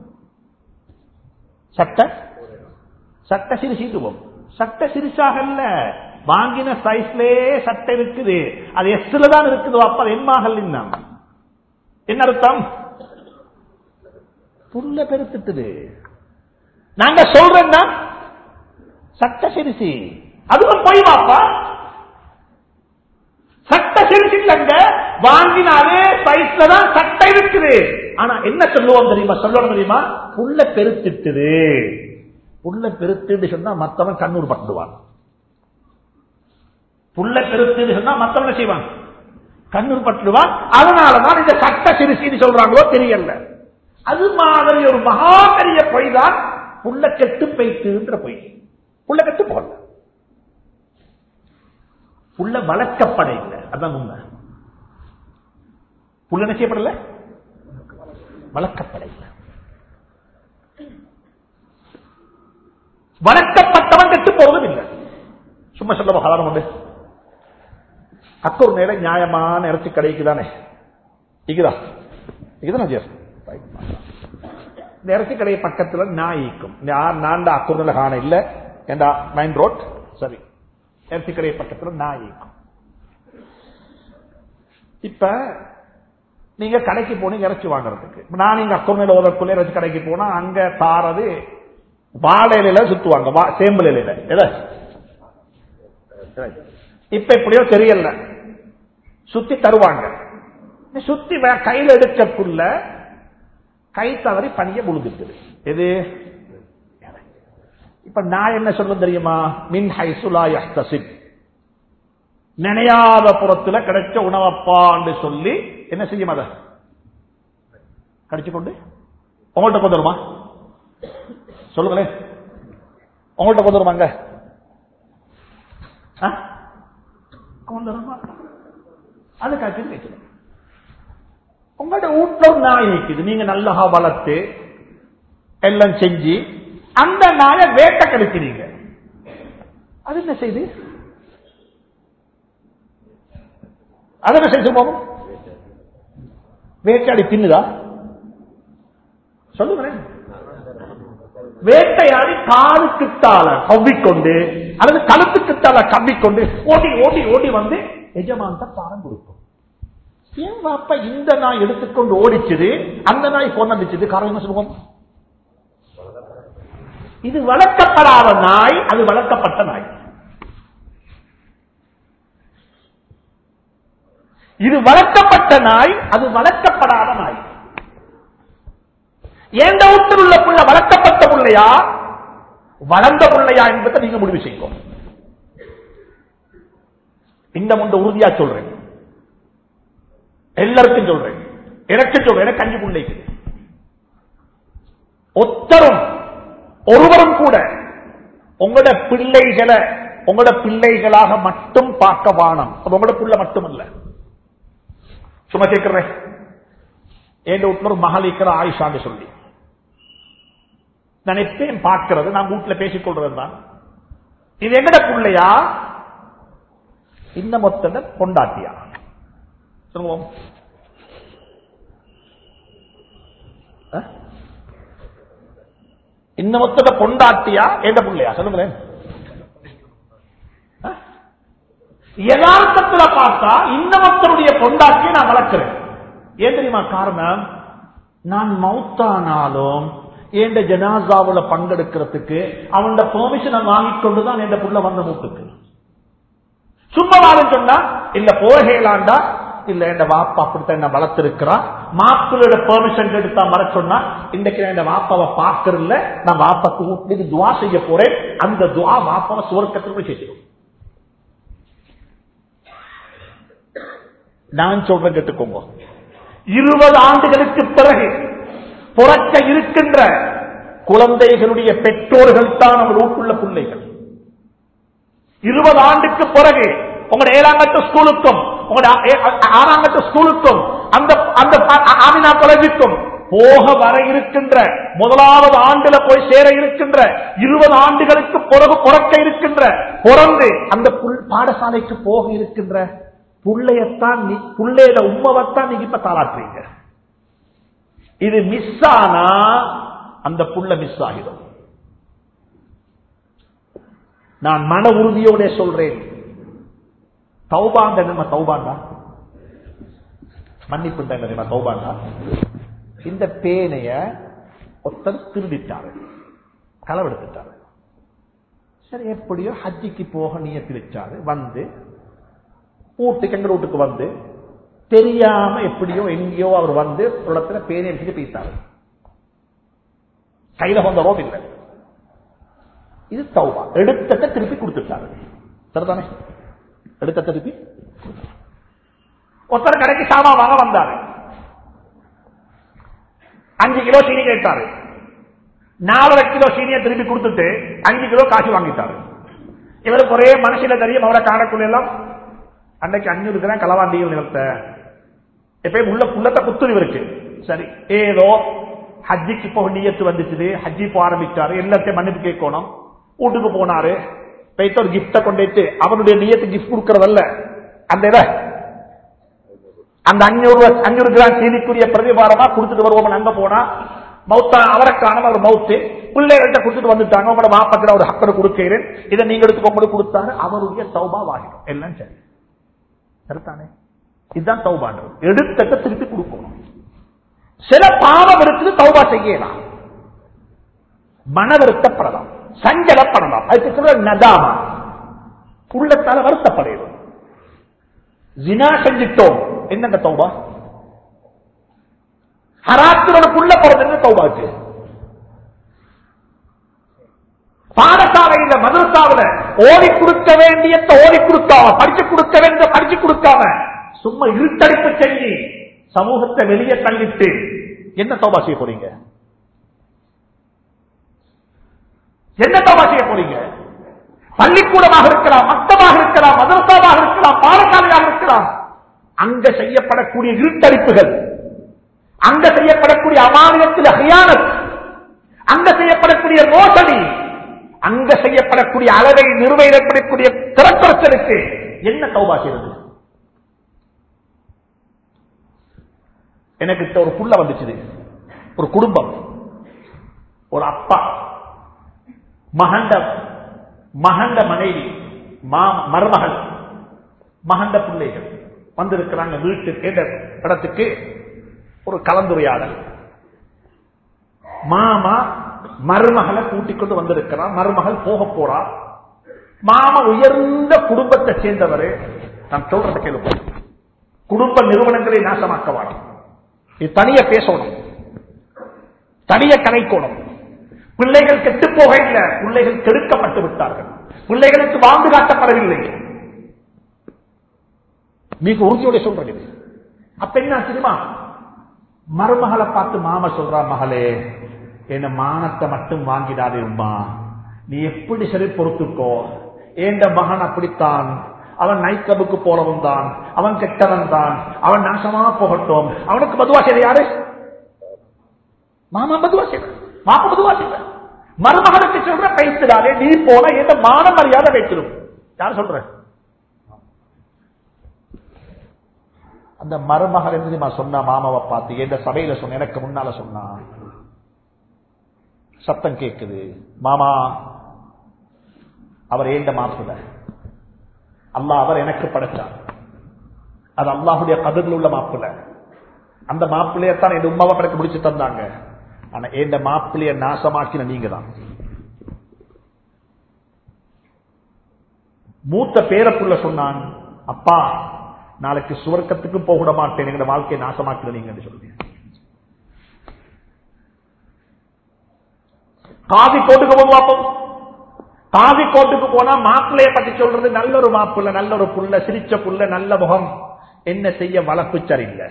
சட்டை சட்டை சிரிசிட்டுவோம் சட்டை சிரிசாகல்ல வாங்கின சைஸ்லயே சட்டை இருக்குது அது எஸ்ல தான் இருக்குது அப்ப அது என்மாகல் என்ன அர்த்தம் புள்ள பெருத்துட்டுது நாங்க சொல்றேன்னா சட்ட சிரிசி அதுவும் போய் வாப்பா சட்ட சிரிசி இல்லங்க வாங்கின அதே சைஸ்ல தான் சட்டை இருக்குது ஆனா என்ன சொல்லுவோம் தெரியுமா சொல்லணும் தெரியுமா புள்ள பெருத்திட்டுது புள்ள பெருத்துன்னு சொன்னா மத்தவன் கண்ணூர் பட்டுவான் புள்ள பெருத்துன்னு சொன்னா மத்தவன் என்ன செய்வான் கண்ணூர் பட்டுவான் அதனாலதான் இந்த சட்ட சிரிசின்னு சொல்றாங்களோ தெரியல அது மாதிரி ஒரு மகா பெரிய பொய் தான் புள்ள கெட்டு பைத்துன்ற பொய் புள்ள கெட்டு போகல புள்ள வளர்க்கப்பட இல்லை அதான் உண்மை புள்ள என்ன செய்யப்படல வளர்க்கப்பட இல்லை வளர்க்கப்பட்டவன் கெட்டு போவதும் இல்லை சும்மா சொல்ல சாதாரணம் உண்டு அக்கொரு நேரம் நியாயமான இறைச்சி கடைக்கு தானே இருக்குதா இருக்குதா ஜியர் இந்த இறைச்சி கடை பக்கத்துல நாய்க்கும் நான் அக்கூர்ல காண இல்ல ஏண்டா மெயின் ரோட் சரி இறைச்சி கடை பக்கத்துல நாய்க்கும் இப்ப நீங்க கடைக்கு போனீங்க இறைச்சி வாங்குறதுக்கு நான் இங்க அக்கூர்ல ஓதற்குள்ள இறைச்சி கடைக்கு போனா அங்க தாரது வாழை இலையில சுத்துவாங்க சேம்பல் இலையில எதை இப்ப எப்படியோ தெரியல சுத்தி தருவாங்க சுத்தி வே- கையில எடுக்கக்குள்ள கை தவறி பணிய முழுந்துட்டு எது இப்ப நான் என்ன சொல்றது தெரியுமா மின் ஹைசுலா யஹ்தசிப் நினையாத புறத்துல கிடைச்ச உணவப்பான்னு சொல்லி என்ன செய்யும் அத கடிச்சு கொண்டு உங்கள்கிட்ட கொண்டு வருமா சொல்லுங்களேன் உங்கள்கிட்ட கொண்டு வருவாங்க ஆ? கொண்டு வருமா அது காய்ச்சி வைக்கணும் உங்களோட வீட்டுல ஒரு நாய் நிக்குது நீங்க நல்லா வளர்த்து எல்லாம் செஞ்சு அந்த நாயை வேட்டை கெடுக்கிறீங்க அது என்ன செய்து அது என்ன செய்து போகும் வேட்டையாடி தின்னுதா சொல்லுங்களேன் வேட்டையாடி காலுக்குத்தால கவ்விக்கொண்டு அல்லது கழுத்துக்குத்தால கவ்விக்கொண்டு ஓடி ஓடி ஓடி வந்து எஜமான்ட்ட பாடம் கொடுக்கும் ஏன் வாப்பா இந்த நாய் எடுத்துக்கொண்டு ஓடிச்சது அந்த நாய் கொண்டடிச்சது காரணம் என்ன சொல்லுவோம் இது வளர்க்கப்படாத நாய் அது வளர்க்கப்பட்ட நாய் இது வளர்க்கப்பட்ட நாய் அது வளர்க்கப்படாத நாய் எந்த வீட்டில் உள்ள புள்ள வளர்க்கப்பட்ட பிள்ளையா வளர்ந்த பிள்ளையா என்பதை நீங்க முடிவு செய்யும் இந்த முண்ட உறுதியா சொல்றேன் எல்லாருக்கும் சொல்றேன் எனக்கு சொல்றேன் எனக்கு அஞ்சு பிள்ளைக்கு ஒத்தரும் ஒருவரும் கூட உங்களோட பிள்ளைகளை உங்களோட பிள்ளைகளாக மட்டும் பார்க்க வானம் அது உங்களோட பிள்ளை மட்டுமல்ல சும்மா கேட்கிறேன் என் வீட்டுல ஒரு மகள் இருக்கிற ஆயிஷான்னு சொல்லி நான் எப்பயும் பார்க்கிறது நான் வீட்டுல பேசிக் கொள்றது தான் இது எங்கட பிள்ளையா இந்த மொத்த பொண்டாட்டியா சொல்லுவோம் அஹ்? இந்த மொத்தத்தை பொண்டாட்டியா எந்த பிள்ளையா சொல்லுங்களேன் அஹ்? யதார்த்தத்துல பார்த்தா இந்த மொத்தருடைய பொண்டாட்டியை நான் வளர்க்கிறேன் ஏன் தெரியுமா காரணம் நான் மௌத்தானாலும் என் ஜனாசாவுல பங்கெடுக்கிறதுக்கு அவனோட பெர்மிஷனை வாங்கிக் கொண்டுதான் என் புள்ள வந்த மூட்டுக்கு சும்மா வாழும் சொன்னா இல்ல போகலாண்டா இல்ல என் வாப்பா அப்படித்தான் என்ன வளர்த்திருக்கிறா மாப்பிள்ளோட பெர்மிஷன் எடுத்தா வர சொன்னா இன்றைக்கு நான் என் வாப்பாவை பார்க்கறதில்ல நான் வாப்பாக்கு வீட்டுக்கு துவா செய்ய போறேன் அந்த துவா வாப்பாவை சுவர்க்கத்துக்கு போய் செய்யும் நான் சொல்றேன் கேட்டுக்கோங்க இருபது ஆண்டுகளுக்கு பிறகு பிறக்க இருக்கின்ற குழந்தைகளுடைய பெற்றோர்கள் தான் நம்ம வீட்டுள்ள பிள்ளைகள் இருபது ஆண்டுக்கு பிறகு உங்களோட ஏழாம் கட்ட ஸ்கூலுக்கும் உங்களோட ஆறாம் கட்ட ஸ்கூலுக்கும் அந்த அந்த ஆமினா காலேஜுக்கும் போக வர இருக்கின்ற முதலாவது ஆண்டுல போய் சேர இருக்கின்ற இருபது ஆண்டுகளுக்கு பிறகு பிறக்க இருக்கின்ற பிறந்து அந்த புல்- பாடசாலைக்கு போக இருக்கின்ற புள்ளையத்தான் நீ புள்ளையில உண்மவைத்தான் நீங்க இப்ப தாளாற்றுறீங்க இது மிஸ் ஆனா அந்த புள்ள மிஸ் ஆகிடும் நான் மன உறுதியோட சொல்றேன் தௌபாண்ட நம்ம தௌபாண்டா மன்னிப்பு நம்ம தௌபாண்டா இந்த பேனைய ஒருத்தர் திருடிட்டாரு களவெடுத்துட்டாரு சரி எப்படியோ ஹஜ்ஜிக்கு போக நியத்தி வச்சாரு வந்து வீட்டுக்கு எங்க வீட்டுக்கு வந்து தெரியாம எப்படியோ எங்கேயோ அவர் வந்து ஒரு இடத்துல பேனை எடுத்துட்டு போயிட்டாரு கையில வந்த ரோட் இல்லை இது தௌபா எடுத்தத்தை திருப்பி கொடுத்துட்டாரு சரிதானே எடுத்த திருப்பி ஒருத்தர் கடைக்கு சாமா வாங்க வந்தாரு அஞ்சு கிலோ சீனி கேட்டாரு நாலரை கிலோ சீனியை திருப்பி கொடுத்துட்டு அஞ்சு கிலோ காசு வாங்கிட்டாரு இவருக்கு ஒரே மனசுல தெரியும் அவரை காணக்குள்ள எல்லாம் அன்னைக்கு அஞ்சூறு கிராம் களவாண்டியும் நிலத்தை எப்பயும் உள்ள புள்ளத்தை குத்துரு இவருக்கு சரி ஏதோ ஹஜ்ஜிக்கு போக நியத்து வந்துச்சு ஹஜ்ஜி போக ஆரம்பிச்சாரு எல்லாத்தையும் மன்னிப்பு கேட்கணும் வீட்டுக்கு போனாரு போயிட்டு ஒரு கிஃப்ட கொண்டுட்டு அவனுடைய நியத்து கிஃப்ட் கொடுக்கறதல்ல அந்த இதை அந்த அஞ்சூறு அஞ்சூறு கிராம் சீனிக்குரிய பிரதிபாரமா கொடுத்துட்டு வருவோம் அங்க போனா மௌத்தா அவரைக்கான ஒரு மவுத்து பிள்ளைகள்கிட்ட கொடுத்துட்டு வந்துட்டாங்க உங்களோட மாப்பத்தில் ஒரு ஹக்கரை கொடுக்கிறேன் இதை நீங்க எடுத்துக்கோங்க கொடுத்தாரு அவருடைய தௌபா வாங்கிடும் எல்லாம் சரி சரிதானே இதுதான் தௌபான்றது எடுத்தக்க திருப்பி கொடுக்கணும் சில பாவம் இருக்குது தௌபா செய்யலாம் மன வருத்தப்படலாம் சஞ்சலப்படலாம் அதுக்கு சொல்ற நதாமா உள்ளத்தால வருத்தப்படுகிறோம் ஜினா செஞ்சிட்டோம் என்னங்க தௌபா ஹராத்திரோட புள்ள பிறந்த தௌபாச்சு பாடசாலையில மதரசாவில ஓடி கொடுக்க வேண்டிய ஓடி கொடுக்காம படிச்சு கொடுக்க வேண்டிய படிச்சு கொடுக்காம சும்மா இருட்டடிப்பு செஞ்சு சமூகத்தை வெளியே தள்ளிட்டு என்ன தௌபா செய்ய போறீங்க என்ன தௌபா செய்ய போறீங்க பள்ளிக்கூடமாக இருக்கலாம் மக்தமாக இருக்கலாம் மதரசாவாக இருக்கலாம் பாடசாலையாக இருக்கலாம் அங்க செய்யப்படக்கூடிய இருட்டடிப்புகள் அங்க செய்யப்படக்கூடிய அமானியத்தில் ஹியானத் அங்க செய்யப்படக்கூடிய மோசடி அங்க செய்யப்படக்கூடிய அளவை நிர்வகிக்கப்படக்கூடிய திறப்பரசனுக்கு என்ன தௌபா செய்வது எனக்கு ஒரு புள்ள வந்துச்சு ஒரு குடும்பம் ஒரு அப்பா மகண்ட மகண்ட மனைவி மா- மருமகள் மகண்ட பிள்ளைகள் வந்திருக்கிறாங்க வீட்டு கேட்ட இடத்துக்கு ஒரு கலந்துரையாடல் மாமா மருமகளை கூட்டிக் கொண்டு வந்திருக்கிறார் மருமகள் போக போறா மாமா உயர்ந்த குடும்பத்தை சேர்ந்தவர் நான் சொல்றத கேள்வி குடும்ப நிறுவனங்களை நாசமாக்க வாடும் இது தனிய பேசணும் தனிய கலைக்கோணும் பிள்ளைகள் கெட்டு போக இல்லை பிள்ளைகள் கெடுக்கப்பட்டு விட்டார்கள் பிள்ளைகளுக்கு வாழ்ந்து காட்டப்படவில்லை மிக உறுதியோட சொல்றேன் இது அப்ப என்ன தெரியுமா மருமகளை பார்த்து மாமா சொல்றா மகளே என்ன மானத்தை மட்டும் வாங்கிடாதே உமா நீ எப்படி சரி பொறுத்துக்கோ ஏண்ட மகன் அப்படித்தான் அவன் நைட் கிளப்புக்கு போறவன் தான் அவன் கெட்டவன் தான் அவன் நாசமா போகட்டும் அவனுக்கு பதுவா செய்ய யாரு மாமா பதுவா செய்ய மாமா பதுவா செய்ய மருமகனுக்கு சொல்ற பேசிடாதே நீ போன எந்த மான மரியாதை வைத்திரும் யார் சொல்ற அந்த மருமகள் என்ன தெரியுமா சொன்னா மாமாவை பார்த்து எந்த சபையில சொன்ன எனக்கு முன்னால சொன்னா சத்தம் கேக்குது மாமா அவர் ஏண்ட மாப்பிள்ள அல்லாஹ் அவர் எனக்கு படைச்சார் அது அல்லாஹுடைய கதிரில் உள்ள மாப்பிள்ள அந்த மாப்பிள்ளையத்தான் என் உமாவை எனக்கு முடிச்சு தந்தாங்க ஆனா என் மாப்பிள்ளைய நாசமாக்கின நீங்க தான் மூத்த பேரப்புள்ள சொன்னான் அப்பா நாளைக்கு சுவர்க்கத்துக்கு போக விட மாட்டேன் எங்க வாழ்க்கையை நாசமாக்கின நீங்க சொல்லுங்க காதி கோட்டுக்கு போக பார்ப்போம் காதி கோட்டுக்கு போனா மாப்பிள்ளைய பத்தி சொல்றது நல்ல ஒரு மாப்பிள்ள நல்ல ஒரு புள்ள சிரிச்ச புள்ள நல்ல முகம் என்ன செய்ய வளர்ப்பு சரியில்லை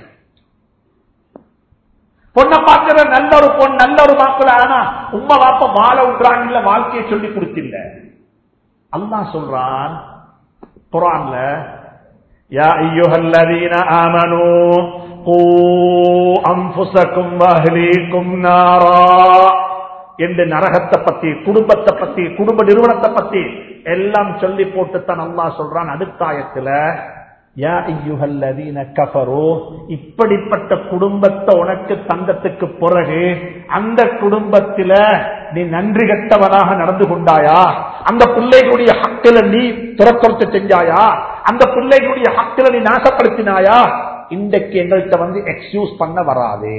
பொண்ணை பார்க்கிற நல்ல ஒரு பொண்ணு நல்ல ஒரு மாப்பிள்ள ஆனா உம்மா வாப்ப வாழ விடுறாங்க வாழ்க்கையை சொல்லி கொடுத்தில்ல அல்லாஹ் சொல்றான் குரான்ல யா ஐயுஹல்லதீன ஆமனூ கூ அன்ஃபுஸக்கும் வஅஹ்லீக்கும் நாரா என்று நரகத்தை பத்தி குடும்பத்தை பத்தி குடும்ப நிறுவனத்தை பத்தி எல்லாம் சொல்லி போட்டு தான் அல்லாஹ் சொல்றான் அடுத்த ஆயத்துல யா ஐயுஹல்லதீன கஃபரு இப்படிப்பட்ட குடும்பத்தை உனக்கு தங்கத்துக்கு பிறகு அந்த குடும்பத்தில நீ நன்றி கட்டவனாக நடந்து கொண்டாயா அந்த பிள்ளைகளுடைய ஹக்கில நீ துறக்கொடுத்து செஞ்சாயா அந்த பிள்ளைகளுடைய ஹக்கில நீ நாசப்படுத்தினாயா இன்றைக்கு எங்கள்கிட்ட வந்து எக்ஸ்கியூஸ் பண்ண வராதே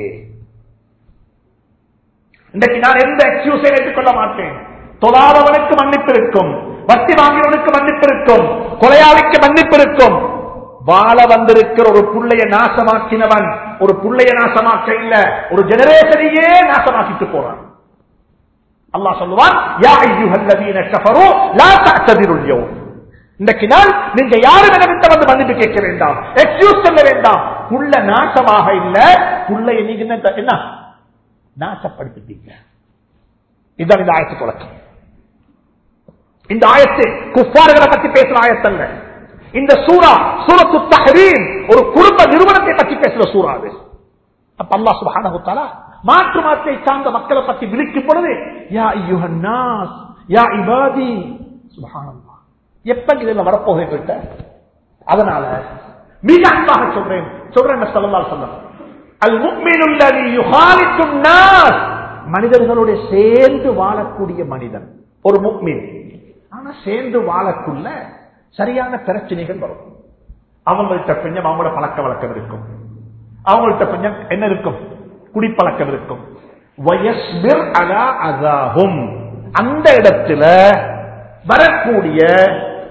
இன்றைக்கு நான் எந்த எக்ஸ்கியூஸை ஏற்றுக்கொள்ள மாட்டேன் தொழாதவனுக்கு மன்னிப்பு இருக்கும் வட்டி வாங்கினவனுக்கு மன்னிப்பு இருக்கும் கொலையாளிக்கு மன்னிப்பு இருக்கும் வாழ வந்திருக்கிற ஒரு புள்ளைய நாசமாக்கினவன் ஒரு புள்ளைய நாசமாக்க இல்ல ஒரு ஜெனரேஷனையே நாசமாக்கிட்டு போறான் அல்லாஹ் சொல்லுவான் யா ஐயுஹல்லதீன கஃபரு லா தஅ்ததிருல் யௌம் இன்றைக்கு நாள் நீங்க யாரும் என்னவிட்ட வந்து மன்னிப்பு கேட்க வேண்டாம் எக்ஸ்கியூஸ் சொல்ல வேண்டாம் புள்ள நாசமாக இல்ல புள்ளைய நீங்க என்ன- என்ன நாசப்படுத்திட்டீங்க இதுதான் இந்த ஆயத்து தொடக்கம் இந்த ஆயத்து குஃபார்களை பத்தி பேசுற ஆயத்தல்ல இந்த சூரா சூரத்து தஹரீம் ஒரு குடும்ப நிறுவனத்தை பற்றி பேசுற சூறா அது அப்ப அல்லாஹ் சுப்ஹானஹு வ தஆலா மாற்று மாற்றை சார்ந்த மக்களை பற்றி விழிக்கும் பொழுது யா அய்யுஹன் நாஸ் யா இபாதி சுப்ஹானல்லாஹ் எப்ப இதுல வரப்போகிட்ட அதனால மிக அன்பாக சொல்றேன் சொல்றேன் ஸல்லல்லாஹு அலைஹி வஸல்லம் அல் முஃமினு அல்லதி யுஹாலித்துன் நாஸ் மனிதர்களோட சேர்ந்து வாழக்கூடிய மனிதன் ஒரு முக்மின் ஆனா சேர்ந்து வாழக்குள்ள சரியான பிரச்சனைகள் வரும் அவங்கள்ட்ட கொஞ்சம் அவங்களோட பழக்க வழக்கம் இருக்கும் அவங்கள்ட்ட கொஞ்சம் என்ன இருக்கும் குடிப்பழக்கம் இருக்கும் வயஸ்பிர் அலா அதாஹும் அந்த இடத்துல வரக்கூடிய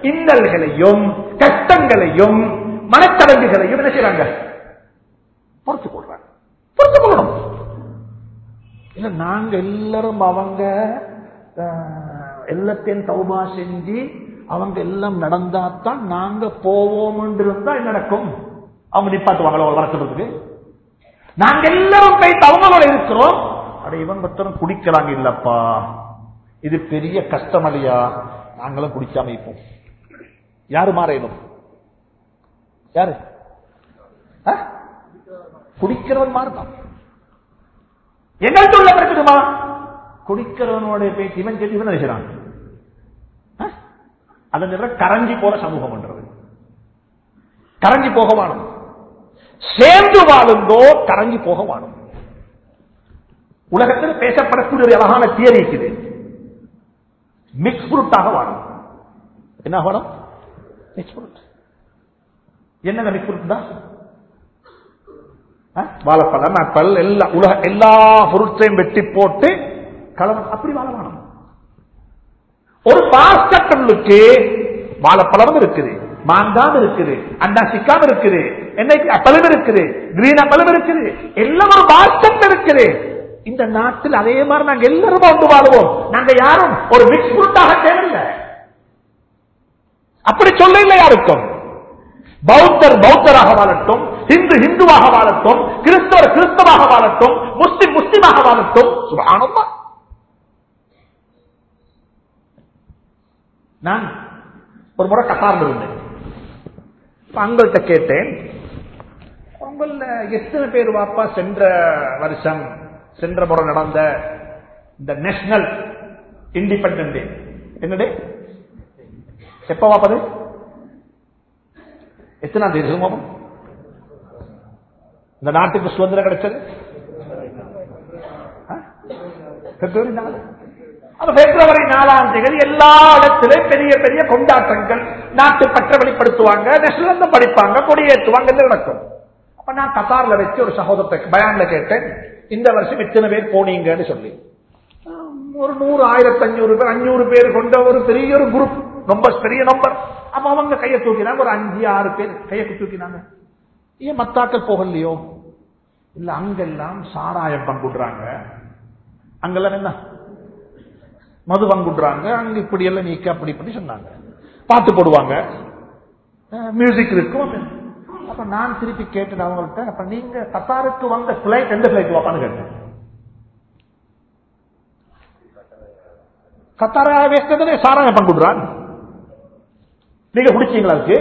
இன்னல்களையும் கஷ்டங்களையும் மனச்சடங்குகளையும் என்ன செய்றாங்க பொறுத்துக் கொள்றாங்க பொறுத்துக் கொள்ளணும் இல்ல நாங்க எல்லாரும் அவங்க அஹ், எல்லாத்தையும் தௌபா செஞ்சு அவங்க எல்லாம் நடந்தாத்தான் நாங்க போவோம் இருந்தா என்ன நடக்கும் அவங்க நிப்பாட்டுவாங்களோ வளர்க்கறதுக்கு நாங்க எல்லாரும் கை அவங்களோட இருக்கிறோம் அட இவன் பத்தரும் குடிக்கிறாங்க இல்லப்பா இது பெரிய கஷ்டம் இல்லையா நாங்களும் குடிக்காம இருப்போம் யாரு மாறையணும் யாரு ஆ? குடிக்கிறவன் மாறுதான் எங்கள்கிட்ட உள்ள பிரச்சனைமா குடிக்கிறவனோட பேச்சு இவன் கேட்டு இவன் நினைக்கிறான் ஆ? அதன் நிற கரஞ்சி போற சமூகம் பண்றது கரஞ்சி போக வாழும் சேர்ந்து வாழுந்தோ கரஞ்சி போக வாழும் உலகத்தில் பேசப்படக்கூடிய ஒரு அழகான தியரி இருக்குது மிக்ஸ் ஃப்ரூட்டாக வாழும் என்ன வாழும் மிக்ஸ் ஃப்ரூட் என்னங்க மிக்ஸ் ஃப்ரூட் தான் ஆ? வாழைப்பழம் ஆப்பிள் எல்லா உலக எல்லா பொருட்களையும் வெட்டி போட்டு கலவன் அப்படி வாழ வேணும் ஒரு பாஸ்கட்டலுக்கு வாழைப்பழம் இருக்குது மாங்காம் இருக்குது அண்டாசிக்காம் இருக்குது என்னைக்கு அப்பளம் இருக்குது கிரீன் அப்பளம் இருக்குது எல்லாம் ஒரு பாஸ்கட் இருக்குது இந்த நாட்டில் அதே மாதிரி நாங்க எல்லாரும் வந்து வாழுவோம் நாங்க யாரும் ஒரு மிக்ஸ் ஃப்ரூட்டாக தேவையில்லை அப்படி சொல்ல இல்லை யாருக்கும் பௌத்தர் பௌத்தராக வாழட்டும் இந்து இந்துவாக வாழட்டும் கிறிஸ்தவர் கிறிஸ்தவாக வாழட்டும் முஸ்லிம் முஸ்லிமாக வாழட்டும் சுபானம்மா நான் ஒரு முறை கத்தார்ல இருந்தேன் அங்கள்கிட்ட கேட்டேன் உங்கள எத்தனை பேர் வாப்பா சென்ற வருஷம் சென்ற முறை நடந்த இந்த நேஷனல் இண்டிபெண்டன்ட் டே என்ன டே எப்ப வாப்பது எத்தனாம் தேதி சொல்லுங்க பாப்போம். இந்த நாட்டுக்கு சுதந்திரம் கிடைச்சது ஆ? பிப்ரவரி நாலு அப்ப பிப்ரவரி நாலாம் தேதி எல்லா இடத்திலும் பெரிய பெரிய கொண்டாட்டங்கள் நாட்டு பற்ற வெளிப்படுத்துவாங்க நேஷனல் படிப்பாங்க கொடியேற்றுவாங்க எல்லாம் நடக்கும் அப்ப நான் கத்தார்ல வச்சு ஒரு சகோதரத்தை பயான்ல கேட்டேன் இந்த வருஷம் எத்தனை பேர் போனீங்கன்னு சொல்லி ஆம், ஒரு நூறு ஆயிரத்தி அஞ்சூறு பேர் அஞ்சூறு பேர் கொண்ட ஒரு பெரிய ஒரு குரூப் ரொம்ப பெரிய நம்பர் அப்ப அவங்க கையை தூக்கினாங்க ஒரு அஞ்சு ஆறு பேர் கையை தூக்கினாங்க ஏன் மத்தாக்கள் போகலையோ இல்ல அங்கெல்லாம் சாராயம் பங்குடுறாங்க அங்கெல்லாம் என்ன மது பங்குடுறாங்க அங்க இப்படி எல்லாம் நீக்க அப்படி இப்படி சொன்னாங்க பாட்டு போடுவாங்க மியூசிக் இருக்கும் அப்படி. அப்ப நான் திருப்பி கேட்டேன் அவங்கள்ட்ட அப்ப நீங்க கத்தாருக்கு வந்த பிளைட் எந்த பிளைட் வாப்பான்னு கேட்டேன் கத்தாரா வேஸ்டே சாராயம் பங்குடுறான் நீங்க குடிச்சீங்களா அதுக்கு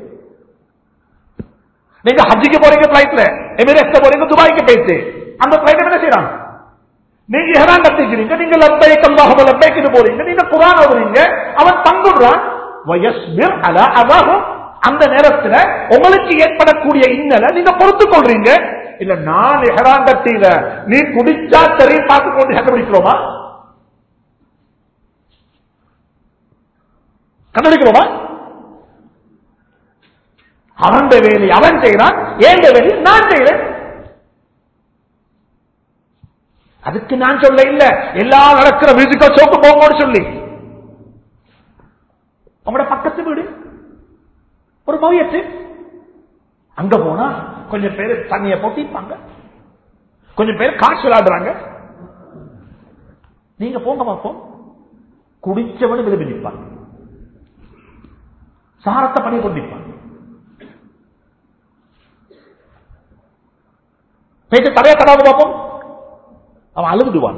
நீங்க ஹஜ்ஜிக்கு போறீங்க பிளைட்ல எமிரேட்ஸ் போறீங்க துபாய்க்கு போயிட்டு அந்த பிளைட் என்ன செய்யறாங்க நீங்க ஹெரான் கட்டிக்கிறீங்க நீங்க லப்பைக் அல்லாஹு லப்பைக்கு போறீங்க நீங்க குரான் ஓதுறீங்க அவன் பங்குடுறான் வயஸ்பிர் அலா அதாகும் அந்த நேரத்துல உங்களுக்கு ஏற்படக்கூடிய இன்னலை நீங்க பொறுத்துக் கொள்றீங்க இல்ல நான் ஹெரான் கட்டியில நீ குடிச்சா சரி பார்த்து கொண்டு கண்டுபிடிக்கிறோமா கண்டுபிடிக்கிறோமா அவன் வேலை அவன் செய்யறான் ஏன் வேலை நான் செய்யறேன் அதுக்கு நான் சொல்ல இல்ல எல்லாம் நடக்கிற மியூசிக்கல் சோப்பு போங்கன்னு சொல்லி உங்களோட பக்கத்து வீடு ஒரு மவியத்து அங்க போனா கொஞ்சம் பேர் தண்ணிய போட்டிப்பாங்க கொஞ்சம் பேர் காசு விளையாடுறாங்க நீங்க போங்க பார்ப்போம் குடிச்சவனு விரும்பி நிற்பாங்க சாரத்தை பண்ணி கொண்டிருப்பாங்க பேச்சு தரைய தடாது பார்ப்போம் அவன் அழுதுடுவான்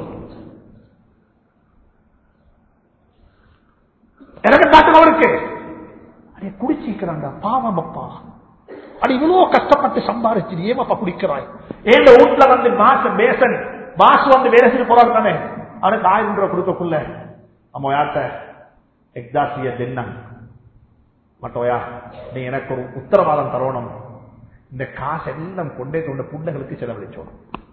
எனக்கு காட்டும் அவருக்கு அடே குடிச்சிக்கிறான்டா பாவம் அப்பா அடி இவ்வளவு கஷ்டப்பட்டு சம்பாதிச்சு ஏன் அப்பா குடிக்கிறாய் ஏன் வீட்டுல வந்து மாச பேசன் பாஸ் வந்து வேலை செஞ்சு போறாரு தானே அவனுக்கு ஆயிரம் ரூபாய் கொடுக்கக்குள்ள அம்மா யார்கிட்ட எக்ஸாசிய தின்னம் மட்டோயா நீ எனக்கு ஒரு உத்தரவாதம் தரணும் இந்த காசு எல்லாம் கொண்டே கொண்ட புள்ளைகளுக்கு செலவழிச்சோம்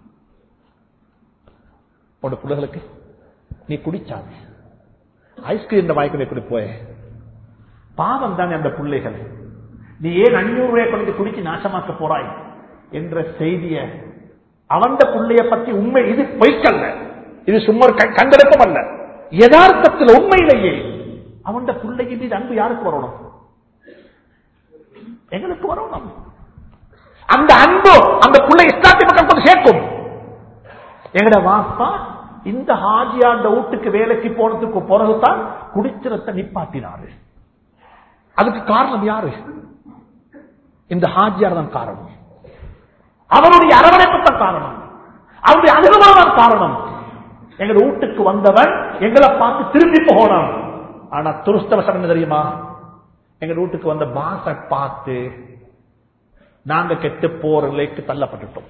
உன்னோட பிள்ளைகளுக்கு நீ குடிச்சாங்க ஐஸ்கிரீம் வாய்க்கு குடி போய பாவம் தானே அந்த பிள்ளைகள் நீ ஏன் அஞ்சூறு ரூபாய் கொண்டு குடிச்சு நாசமாக்க போறாய் என்ற செய்திய அவந்த பிள்ளைய பத்தி உண்மை இது பொய்க்கல்ல இது சும்மா ஒரு கண்டெடுப்பும் அல்ல யதார்த்தத்தில் உண்மையிலேயே அவன் பிள்ளைக்கு மீது அன்பு யாருக்கு வரணும் எங்களுக்கு வரணும் அந்த அன்பு அந்த புள்ள இஸ்லாத்தை மக்கள் கொண்டு சேர்க்கும் எங்கட வாப்பா இந்த ஹாஜியாண்ட வீட்டுக்கு வேலைக்கு போனதுக்கு பிறகுதான் குடிச்சிரத்தை நிப்பாட்டினாரு அதுக்கு காரணம் யாரு இந்த ஹாஜியார் தான் காரணம் அவருடைய அரவணைப்பு தான் காரணம் அவருடைய அனுபவம் தான் காரணம் எங்க வீட்டுக்கு வந்தவன் எங்களை பார்த்து திரும்பி போகணும் ஆனா துருஷ்டவசம் என்ன தெரியுமா எங்க வீட்டுக்கு வந்த பாச பார்த்து நாங்க கெட்டு போற நிலைக்கு தள்ளப்பட்டுட்டோம்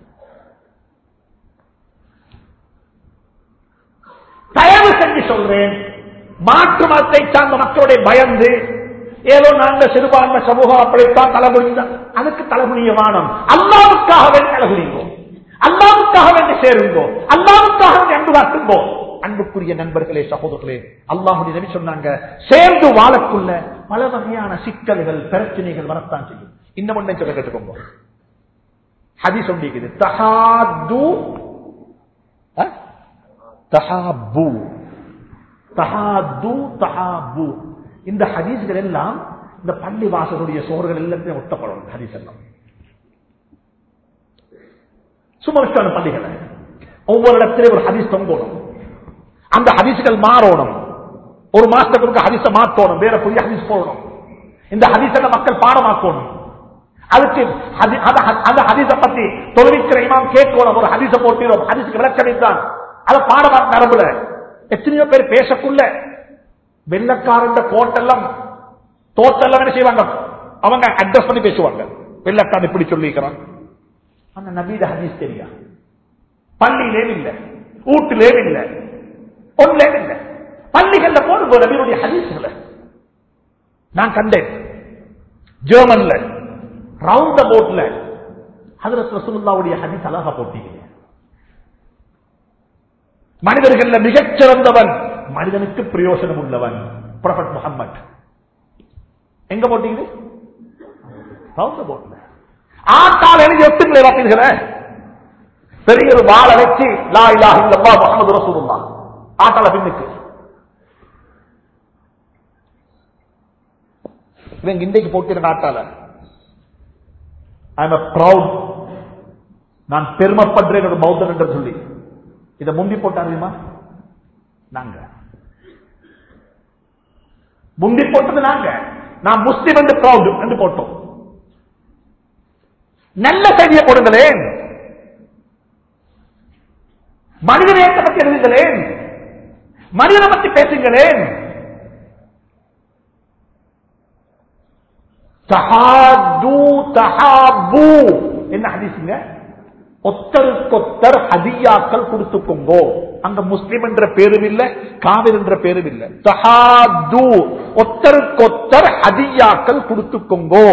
தயவு செஞ்சு சொல்றேன் மாற்று மதத்தை சார்ந்த மக்களுடைய பயந்து ஏதோ நாங்க சிறுபான்மை சமூகம் அப்படித்தான் தலைமுடிந்த அதுக்கு தலைமுடிய வானம் அல்லாவுக்காக வேண்டி தலைமுடிங்கோ அல்லாவுக்காக வேண்டி சேருங்கோ அல்லாவுக்காக வேண்டி அன்பு காட்டுங்கோ அன்புக்குரிய நண்பர்களே சகோதரர்களே அல்லாஹுடைய நபி சொன்னாங்க சேர்ந்து வாழக்குள்ள பல வகையான சிக்கல்கள் பிரச்சனைகள் வரத்தான் செய்யும் இன்னும் ஒன்றை சொல்ல கேட்டுக்கோங்க ஹதி சொல்லிக்குது தஹாது அஹ்? தஹாபு தஹாது தஹாபு இந்த ஹதீஸ்கள் எல்லாம் இந்த பள்ளி வாசலுடைய சோர்கள் எல்லாத்தையும் ஒட்டப்படும் ஹதீஸ் எல்லாம் சுமர்ஷ்டான பள்ளிகளை ஒவ்வொரு இடத்திலே ஒரு ஹதீஸ் தொங்கணும் அந்த ஹதீஸ்கள் மாறணும் ஒரு மாசத்துக்கு ஹதீஸை மாற்றணும் வேற புதிய ஹதீஸ் போடணும் இந்த ஹதீஸை மக்கள் பாடமாக்கணும் அதுக்கு ஹதி- அந்த ஹ- அந்த ஹதீஸை பத்தி தொழிற்கிற இமாம் கேட்கணும் ஒரு ஹதீஸை போட்டிடும் ஹதீஸுக்கு விளக்கம் தான் அதை பாடமாக்க நரம்புல எத்தனையோ பேர் பேசக்குள்ள வெள்ளக்காரன் கோட்டெல்லாம் தோட்டெல்லாம் என்ன செய்வாங்க அவங்க அட்ரஸ் பண்ணி பேசுவாங்க வெள்ளக்காரன் இப்படி சொல்லிக்கிறான் அந்த நபீத ஹதீஸ் தெரியா பள்ளியிலே இல்ல வீட்டிலே இல்ல ஒன்றிலே இல்ல பள்ளிகள்ல போடுங்க நபியுடைய ஹதீஸ்களை நான் கண்டேன் ஜெர்மன்ல ரவுண்ட் போட்ல ஹதரத் ரசூலுல்லாவுடைய ஹதீஸ் அழகா போட்டீங்க மனிதர்கள்ல மிகச் சிறந்தவன் மனிதனுக்கு பிரயோசனம் உள்ளவன் ப்ரொஃபட் முகம்மது எங்க போட்டீங்க ரவுண்ட் போட்ல ஆட்டால் எழுதி ஒட்டுங்களே பார்த்தீர்களே பெரிய ஒரு வாழை வச்சு லா இலாஹ இல்லல்லாஹ் முஹம்மது ரசூலுல்லாஹ் ஆட்டால பின்னுக்கு இவங்க இன்றைக்கு போட்டிருக்க ஆட்டால ஐ எம் ப்ரௌட் நான் பெருமைப்படுறேன் ஒரு பௌத்தன் என்று சொல்லி இதை முந்தி போட்டாருமா நாங்க முந்தி போட்டது நாங்க நான் முஸ்லிம் என்று ப்ரௌட் என்று போட்டோம் நல்ல செய்தியை கொடுங்களேன் மனித நேயத்தை பற்றி எழுதுங்களேன் மனிதனை பற்றி பேசுங்களேன் தஹாது தஹாபு என்ன ஹதீஸுங்க ஒத்தருக்கொத்தர் ஹதியாக்கள் கொடுத்துக்கோங்கோ அங்க முஸ்லிம் என்ற பேரும் இல்ல காவிர் என்ற பேரும் இல்ல தஹாது ஒத்தருக்கொத்தர் ஹதியாக்கள் கொடுத்துக்கோங்கோ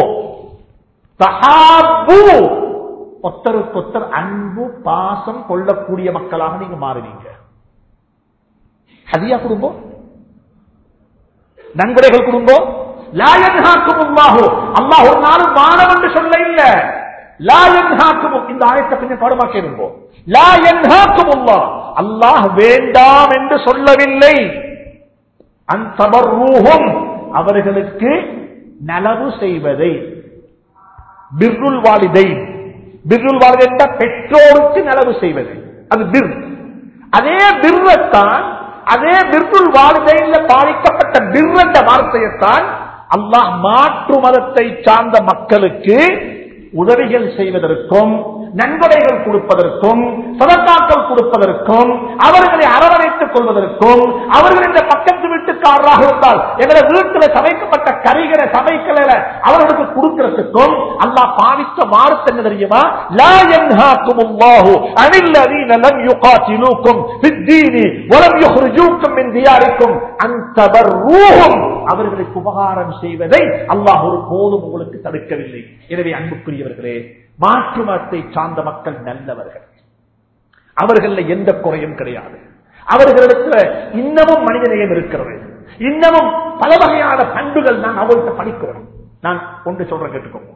தஹாபு ஒத்தருக்கொத்தர் அன்பு பாசம் கொள்ளக்கூடிய மக்களாக நீங்க மாறுவீங்க ஹதியா குடும்பம் நன்கொடைகள் குடும்பம் லாயன்ஹாக்கும் அல்லாஹு அல்லாஹ் ஒரு நாளும் வானம் என்று சொல்ல இல்ல லாயன்ஹாக்கும் இந்த ஆயத்தை கொஞ்சம் பாடமாக்கி இருந்தோம் லாயன்ஹாக்கும் அல்லாஹ் அல்லாஹ் வேண்டாம் என்று சொல்லவில்லை அந்தபர்ரூஹும் அவர்களுக்கு நலவு செய்வதை பிர்ருல் வாலிதை பிர்ருல் வாலிதை என்றால் பெற்றோருக்கு நலவு செய்வது அது பிர் அதே பிர்ரத்தான் அதே பிர்ருல் வாலிதையில பாதிக்கப்பட்ட பிர் என்ற வார்த்தையைத்தான் அல்லாஹ் மாற்று மதத்தை சார்ந்த மக்களுக்கு உதவிகள் செய்வதற்கும் நன்கொடைகள் கொடுப்பதற்கும் சதத்தாக்கள் கொடுப்பதற்கும் அவர்களை அரவணைத்துக் கொள்வதற்கும் அவர்கள் இந்த பக்கத்து வீட்டுக்காரராக இருந்தால் எங்களை வீட்டில் சமைக்கப்பட்ட கறிகளை சமைக்கல அவர்களுக்கு கொடுக்கிறதுக்கும் அல்லாஹ் பாவித்த வார்த்தை என்ன தெரியுமா லா யன்ஹாக்கும் அல்லாஹு அனில் லதீன லம் யுகாத்திலூக்கும் ஃபித்தீனி வலம் யுஹ்ரிஜூக்கும் மின் தியாரிக்கும் அன் தபர்ரூஹும் அவர்களுக்கு உபகாரம் செய்வதை அல்லாஹ் ஒரு போதும் உங்களுக்கு தடுக்கவில்லை எனவே அன்புக்குரியவர்களே மாற்று மதத்தை சார்ந்த மக்கள் நல்லவர்கள் அவர்கள எந்த குறையும் கிடையாது அவர்களுக்கு இன்னமும் மனிதநேயம் இருக்கிறது இன்னமும் பல வகையான பண்புகள் நான் அவர்கிட்ட படிக்கிறோம் நான் ஒன்று சொல்றேன் கேட்டுக்கோங்க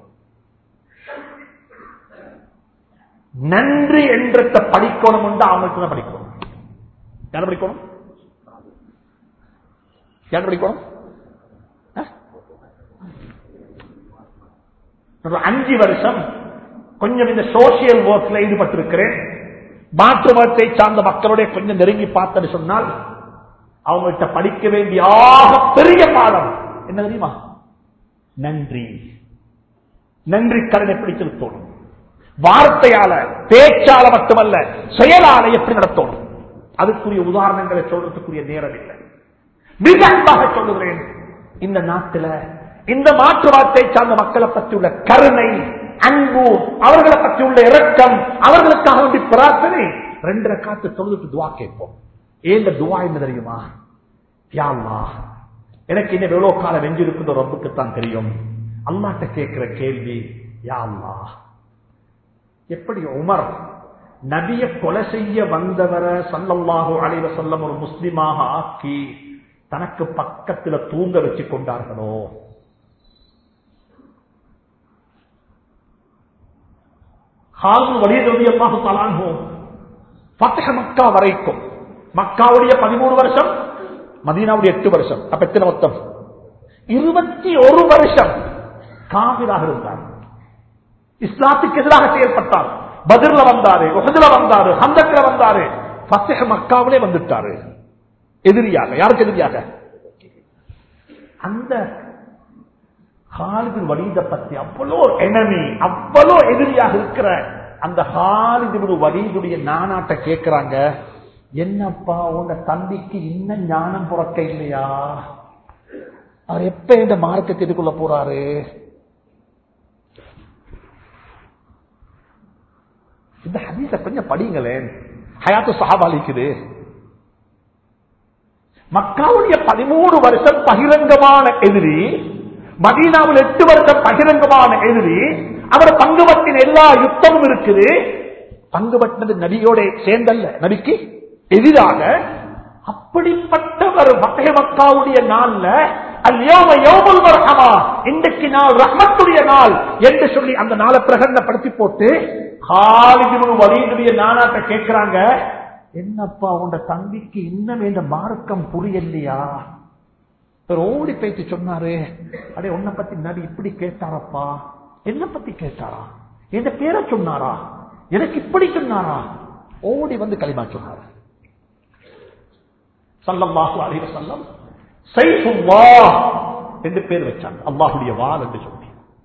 நன்றி என்ற படிக்கணும் என்று அவங்களுக்கு தான் படிக்கணும் யார் படிக்கணும் யார் படிக்கணும் ஆ? ஒரு அஞ்சு வருஷம் கொஞ்சம் இந்த சோசியல் ஒர்க்ல ஈடுபட்டிருக்கிறேன் மாற்று மதத்தை சார்ந்த மக்களுடைய கொஞ்சம் நெருங்கி பார்த்தது சொன்னால் அவங்கள்ட்ட படிக்க வேண்டிய ஆக பெரிய பாடம் என்ன தெரியுமா நன்றி நன்றி கடன் எப்படி செலுத்தணும் வார்த்தையால பேச்சால மட்டுமல்ல செயலால எப்படி நடத்தணும் அதுக்குரிய உதாரணங்களை சொல்றதுக்குரிய நேரம் இல்லை மிக அன்பாக சொல்லுகிறேன் இந்த நாட்டில இந்த மாற்று வார்த்தை சார்ந்த மக்களை பற்றியுள்ள கருணை அன்பு அவர்களை பற்றியுள்ள இரக்கம் அவர்களுக்காக வேண்டி பிரார்த்தனை ரெண்டரை காத்து தொழுதுட்டு துவா கேட்போம் ஏந்த துவா என்ன தெரியுமா யா அல்லாஹ், எனக்கு இன்னும் எவ்வளவு காலம் வெஞ்சிருக்குதோ ரப்புக்குத்தான் தெரியும் அல்லாட்ட கேட்கிற கேள்வி யா அல்லாஹ் எப்படி உமர் நபிய கொலை செய்ய வந்தவரை சல்லல்லாஹு அலைஹி வஸல்லம் ஒரு முஸ்லிமாக ஆக்கி தனக்கு பக்கத்துல தூங்க வச்சு கொண்டார்களோ ஹாலும் வலியதாக தலான்ஹோம் பத்தக மக்கா வரைக்கும் மக்காவுடைய பதிமூணு வருஷம் மதீனாவுடைய எட்டு வருஷம் அப்ப எத்தனை மொத்தம் இருபத்தி ஒரு வருஷம் காவிராக இருந்தார் இஸ்லாத்துக்கு எதிராக செயல்பட்டார் பதிர்ல வந்தாரு உஹதுல வந்தாரு ஹந்தக்ல வந்தாரு பத்தக மக்காவிலே வந்துட்டாரு எதிரியாக யாருக்கு எதிரியாக அந்த ஹாலிதின் வலீத பத்தி அவ்வளோ எனமி அவ்வளோ எதிரியாக இருக்கிற அந்த ஹாலிதின் வலீதுடைய நானாட்ட கேட்கிறாங்க என்னப்பா உங்க தம்பிக்கு இன்னும் ஞானம் புறக்க இல்லையா அவர் எப்ப இந்த மார்க்கத்தை இதுக்குள்ள போறாரு இந்த ஹதீஸ கொஞ்சம் படிங்களேன் ஹயாத்து சஹாபாலிக்குது மக்காவுடைய பதிமூணு வருஷம் பகிரங்கமான எதிரி மதீனாவில் எட்டு வருஷம் பகிரங்கமான எதிரி அவர் பங்குபத்தின் எல்லா யுத்தமும் இருக்குது பங்குபட்டினது நபியோட சேர்ந்தல்ல நபிக்கு எதிராக அப்படிப்பட்டவர் மக்கள் மக்காவுடைய நாள்ல அல்யோம யோமுல் மர்ஹமா இன்றைக்கு நாள் ரஹ்மத்துடைய நாள் என்று சொல்லி அந்த நாளை பிரகடனப்படுத்தி போட்டு ஹாலிதிபுல் வலீதுடைய நானாட்ட கேட்கிறாங்க என்னப்பா உண்ட தம்பிக்கு இன்னும் இந்த மார்க்கம் புரியலையா இவர் ஓடி போயிட்டு சொன்னாரு அடே உன்னை பத்தி நபி இப்படி கேட்டாரப்பா என்ன பத்தி கேட்டாரா என் பேரை சொன்னாரா எனக்கு இப்படி சொன்னாரா ஓடி வந்து களிமா சொன்னார் சல்லல்லாஹு அலைஹி வஸல்லம் சைஃபுல்லாஹ் என்று பேர் வச்சாங்க அல்லாஹ்வுடைய வாள் என்று சொல்லி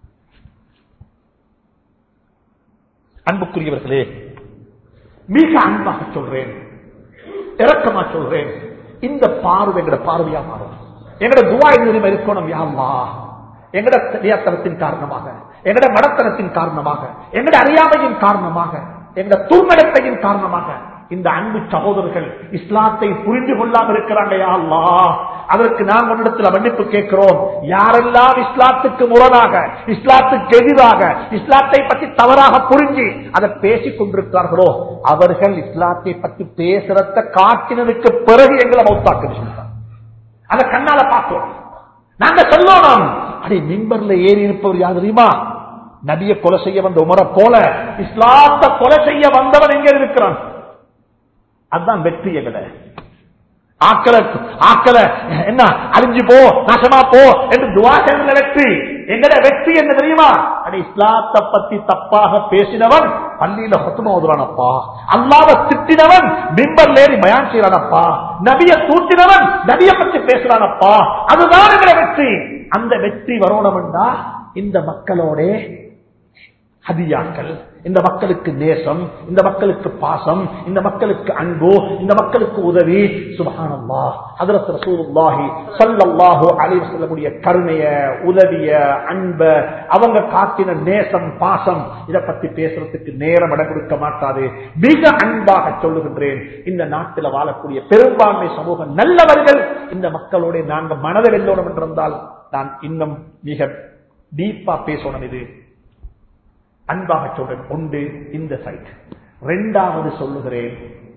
அன்புக்குரியவர்களே மிக அன்பாக சொல்றேன் இறக்கமா சொல்றேன் இந்த பார்வை எங்கட பார்வையா மாறும் எங்கட துவா நிலைமை இருக்கணும் யாழ்லா எங்கட தெரியாத்தனத்தின் காரணமாக எங்கட மடத்தனத்தின் காரணமாக எங்கட அறியாமையின் காரணமாக எங்கட துர்நடத்தையின் காரணமாக இந்த அன்பு சகோதரர்கள் இஸ்லாத்தை புரிந்து கொள்ளாமல் இருக்கிறாங்க யா அல்லாஹ் அதற்கு நாம் உன்னிடத்தில் மன்னிப்பு கேட்கிறோம் யாரெல்லாம் இஸ்லாத்துக்கு முரணாக இஸ்லாத்துக்கு எதிராக இஸ்லாத்தை பற்றி தவறாக புரிஞ்சு அதை பேசிக் கொண்டிருக்கிறார்களோ அவர்கள் இஸ்லாத்தை பற்றி பேசுறத காட்டினதுக்கு பிறகு எங்களை மௌத்தாக்குன்னு சொல்றாங்க அதை கண்ணால பார்க்கிறோம் நாங்க சொல்லணும் அடி மிம்பர்ல ஏறி இருப்பவர் யார் தெரியுமா நபிய கொலை செய்ய வந்த உமரை போல இஸ்லாத்தை கொலை செய்ய வந்தவன் எங்க இருக்கிறான் அதுதான் வெற்றி எங்கட ஆக்கல ஆக்கல என்ன அழிஞ்சு போ நாசமா போ என்று துவா செய்வதில் வெற்றி எங்கட வெற்றி என்ன தெரியுமா அடி இஸ்லாத்தை பத்தி தப்பாக பேசினவன் பள்ளியில ஹத்துமா ஓதுறானப்பா அல்லாத திட்டினவன் மிம்பர் ஏறி பயான் செய்யறானப்பா நபிய தூட்டினவன் நபிய பத்தி பேசுறானப்பா அதுதான் எங்கட வெற்றி அந்த வெற்றி வரணும்டா இந்த மக்களோட ஹதியாக்கள் இந்த மக்களுக்கு நேசம் இந்த மக்களுக்கு பாசம் இந்த மக்களுக்கு அன்பு இந்த மக்களுக்கு உதவி சுபஹானல்லா ஹதரத் ரசூலுல்லாஹி ஸல்லல்லாஹு அலைஹி வஸல்லமுடைய கருணைய உதவிய அன்ப அவங்க காட்டின நேசம் பாசம் இத பத்தி பேசுறதுக்கு நேரம் இடம் கொடுக்க மாட்டாது மிக அன்பாக சொல்லுகின்றேன் இந்த நாட்டில் வாழக்கூடிய பெரும்பான்மை சமூகம் நல்லவர்கள் இந்த மக்களோட நாங்க மனதை வெல்லோணும் என்றிருந்தால் நான் இன்னும் மிக டீப்பா பேசணும் இது அன்பாக சொல்றேன் ஒன்று இந்த சைட் ரெண்டாவது சொல்லுகிறேன்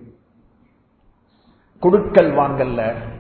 கொடுக்கல் வாங்கல்ல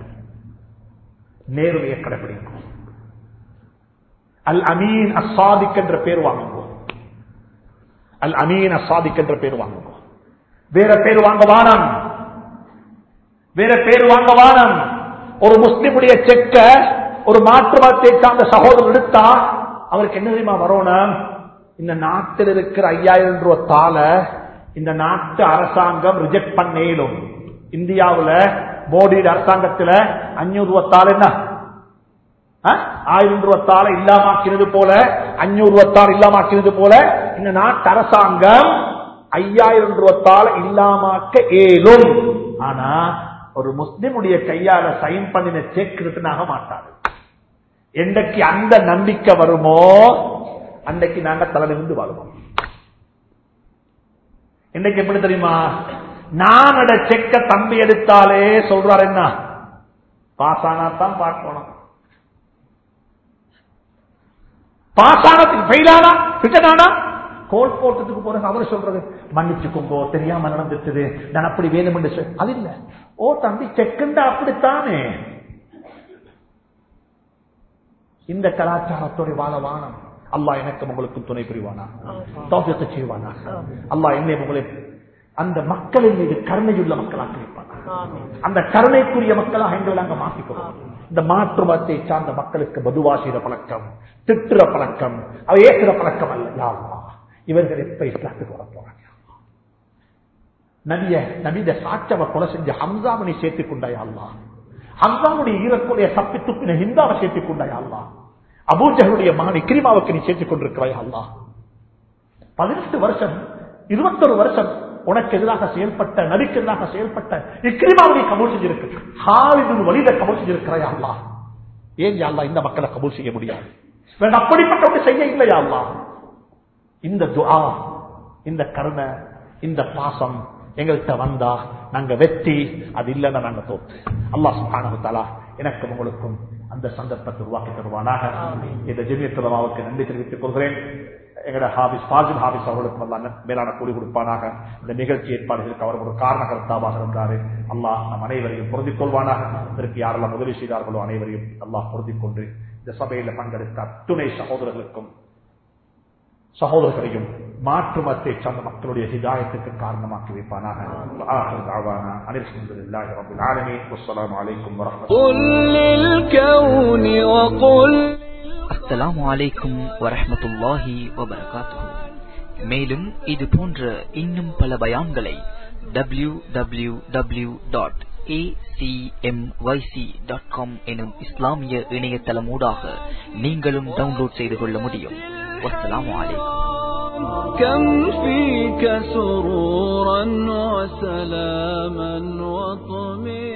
நேருடைய கடைபிடிக்கும் அல் அமீன் அசாதிக் என்ற பேர் வாங்குவோம் அல் அமீன் அசாதிக் என்ற பேர் வாங்குவோம் வேற பேர் வாங்க வானம் வேற பேர் வாங்க வானம் ஒரு முஸ்லிமுடைய செக்க ஒரு மாற்று மதத்தை சார்ந்த சகோதரர் எடுத்தா அவருக்கு என்ன தெரியுமா வரணும் இந்த நாட்டில் இருக்கிற ஐயாயிரம் ரூபாய் தாள இந்த நாட்டு அரசாங்கம் ரிஜெக்ட் பண்ணேலும் இந்தியாவுல மோடி அரசாங்கத்துல அஞ்சூறு ரூபாய் தாள் என்ன அஹ்? ஆயிரம் ரூபாய் தாளை இல்லாமாக்கினது போல அஞ்சூறு ரூபாய் தாள் இல்லாமாக்கினது போல இந்த நாட்டு அரசாங்கம் ஐயாயிரம் ரூபாய் தாளை இல்லாமாக்க ஏலும் ஆனா ஒரு முஸ்லிமுடைய கையால சைன் பண்ணின செக் ரிட்டன் ஆக மாட்டாரு என்றைக்கு அந்த நம்பிக்கை வருமோ அன்றைக்கு நாங்க தலை நிமிந்து வாழ்வோம் இன்னைக்கு எப்படி தெரியுமா நான் அட செக்க தம்பி எடுத்தாலே சொல்றாரு என்ன பாஸ் ஆனா தான் பார்க்கணும் பாஸ் ஆனதுக்கு ஃபெயில் ஆனா ரிட்டன் ஆனா கோல் போட்டதுக்கு போறது அவர் சொல்றது மன்னிச்சுக்கோங்கோ தெரியாம நடந்துட்டுது நான் அப்படி வேணும் என்று சொல் அது இல்ல ஓ தம்பி செக்குண்டா அப்படித்தானே இந்த கலாச்சாரத்தோட வாழ வானம் அல்லாஹ் எனக்கும் உங்களுக்கும் துணை புரிவானா தௌஃபீக் செய்வானா அல்லாஹ் என்னை உங்களை அந்த மக்களின் மீது கருணையுள்ள மக்களாக வைப்பானா அந்த கருணைக்குரிய மக்களாக எங்களை நாங்க மாற்றிக்கிறோம் இந்த மாற்று மதத்தை சார்ந்த மக்களுக்கு மதுவாசிற பழக்கம் திட்டுற பழக்கம் அவ ஏசுற பழக்கம் அல்ல யா அல்லாஹ். இவர்கள் எப்ப இஸ்லாத்துக்கு வர போறாங்க நபிய நபித சாட்சவ கொலை செஞ்ச ஹம்சாவை நீ சேர்த்துக் கொண்டாயா அல்லாஹ் ஹம்சாவுடைய ஈரக்குடைய தப்பி துப்பின ஹிந்தாவை சேர்த்துக் கொண்டாயா அல்லாஹ் அபூஜகளுடைய மகன் இக்ரிமாவுக்கு நீ சேர்த்துக் கொண்டிருக்கிறாய் அல்லாஹ் பதினெட்டு வருஷம் இருபத்தொரு வருஷம் உனக்கு எதிராக செயல்பட்ட நபிக்கு எதிராக செயல்பட்ட இக்ரிமாவை நீ கபூல் செஞ்சிருக்கு ஹாலிது வழியில கபூல் செஞ்சிருக்கிறாய் அல்லாஹ் ஏன் யா அல்லாஹ் இந்த மக்களை கபூல் செய்ய முடியாது வேண்டாம் அப்படிப்பட்ட ஒன்று செய்ய இல்லையா அல்லாஹ் இந்த துஆ இந்த கருணை இந்த பாசம் எங்கள்கிட்ட வந்தா நாங்க வெற்றி அது இல்லைன்னா நாங்க தோத்து அல்லாஹ் சுப்ஹானஹு தஆலா எனக்கும் உங்களுக்கும் அந்த சந்தர்ப்பத்தை உருவாக்கி தருவானாக இந்த ஜெமியத்துலமாவுக்கு நன்றி தெரிவித்துக் கொள்கிறேன் எங்களோட ஹாபிஸ் பாசில் ஹாபிஸ் அவர்களுக்கும் அல்லா மேலான கூலி கொடுப்பானாக இந்த நிகழ்ச்சி ஏற்பாடுகளுக்கு அவர் ஒரு காரணகர்த்தாவாக இருந்தாரு அல்லாஹ் நம் அனைவரையும் பொருந்திக் கொள்வானாக இதற்கு யாரெல்லாம் உதவி செய்தார்களோ அனைவரையும் அல்லாஹ் பொருந்திக் கொண்டு இந்த சபையில பங்கெடுத்த அத்துணை சகோதரர்களுக்கும் சகோதரர்களையும் மாற்று மத்தை சார்ந்த மக்களுடைய ஹிதாயத்துக்கு காரணமாக்கி வைப்பானாக ஆஹிர் தாவானா அனில் அல்ஹம்துலில்லாஹி ரப்பில் ஆலமீன் வஸ்ஸலாமு அலைக்கும் வரஹ்மத்துல்லாஹி قل للكون وقل அஸ்ஸலாமு அலைக்கும் வரஹ்மத்துல்லாஹி வபரகாத்துஹு மேலும் இது போன்ற இன்னும் பல பயான்களை W W W dot dot com எனும் இஸ்லாமிய இணையதளமூடாக நீங்களும் டவுன்லோட் செய்து கொள்ள முடியும் வஸ்ஸலாமு அலைக்கும் كم فيك سرورا وسلاما وطمئنا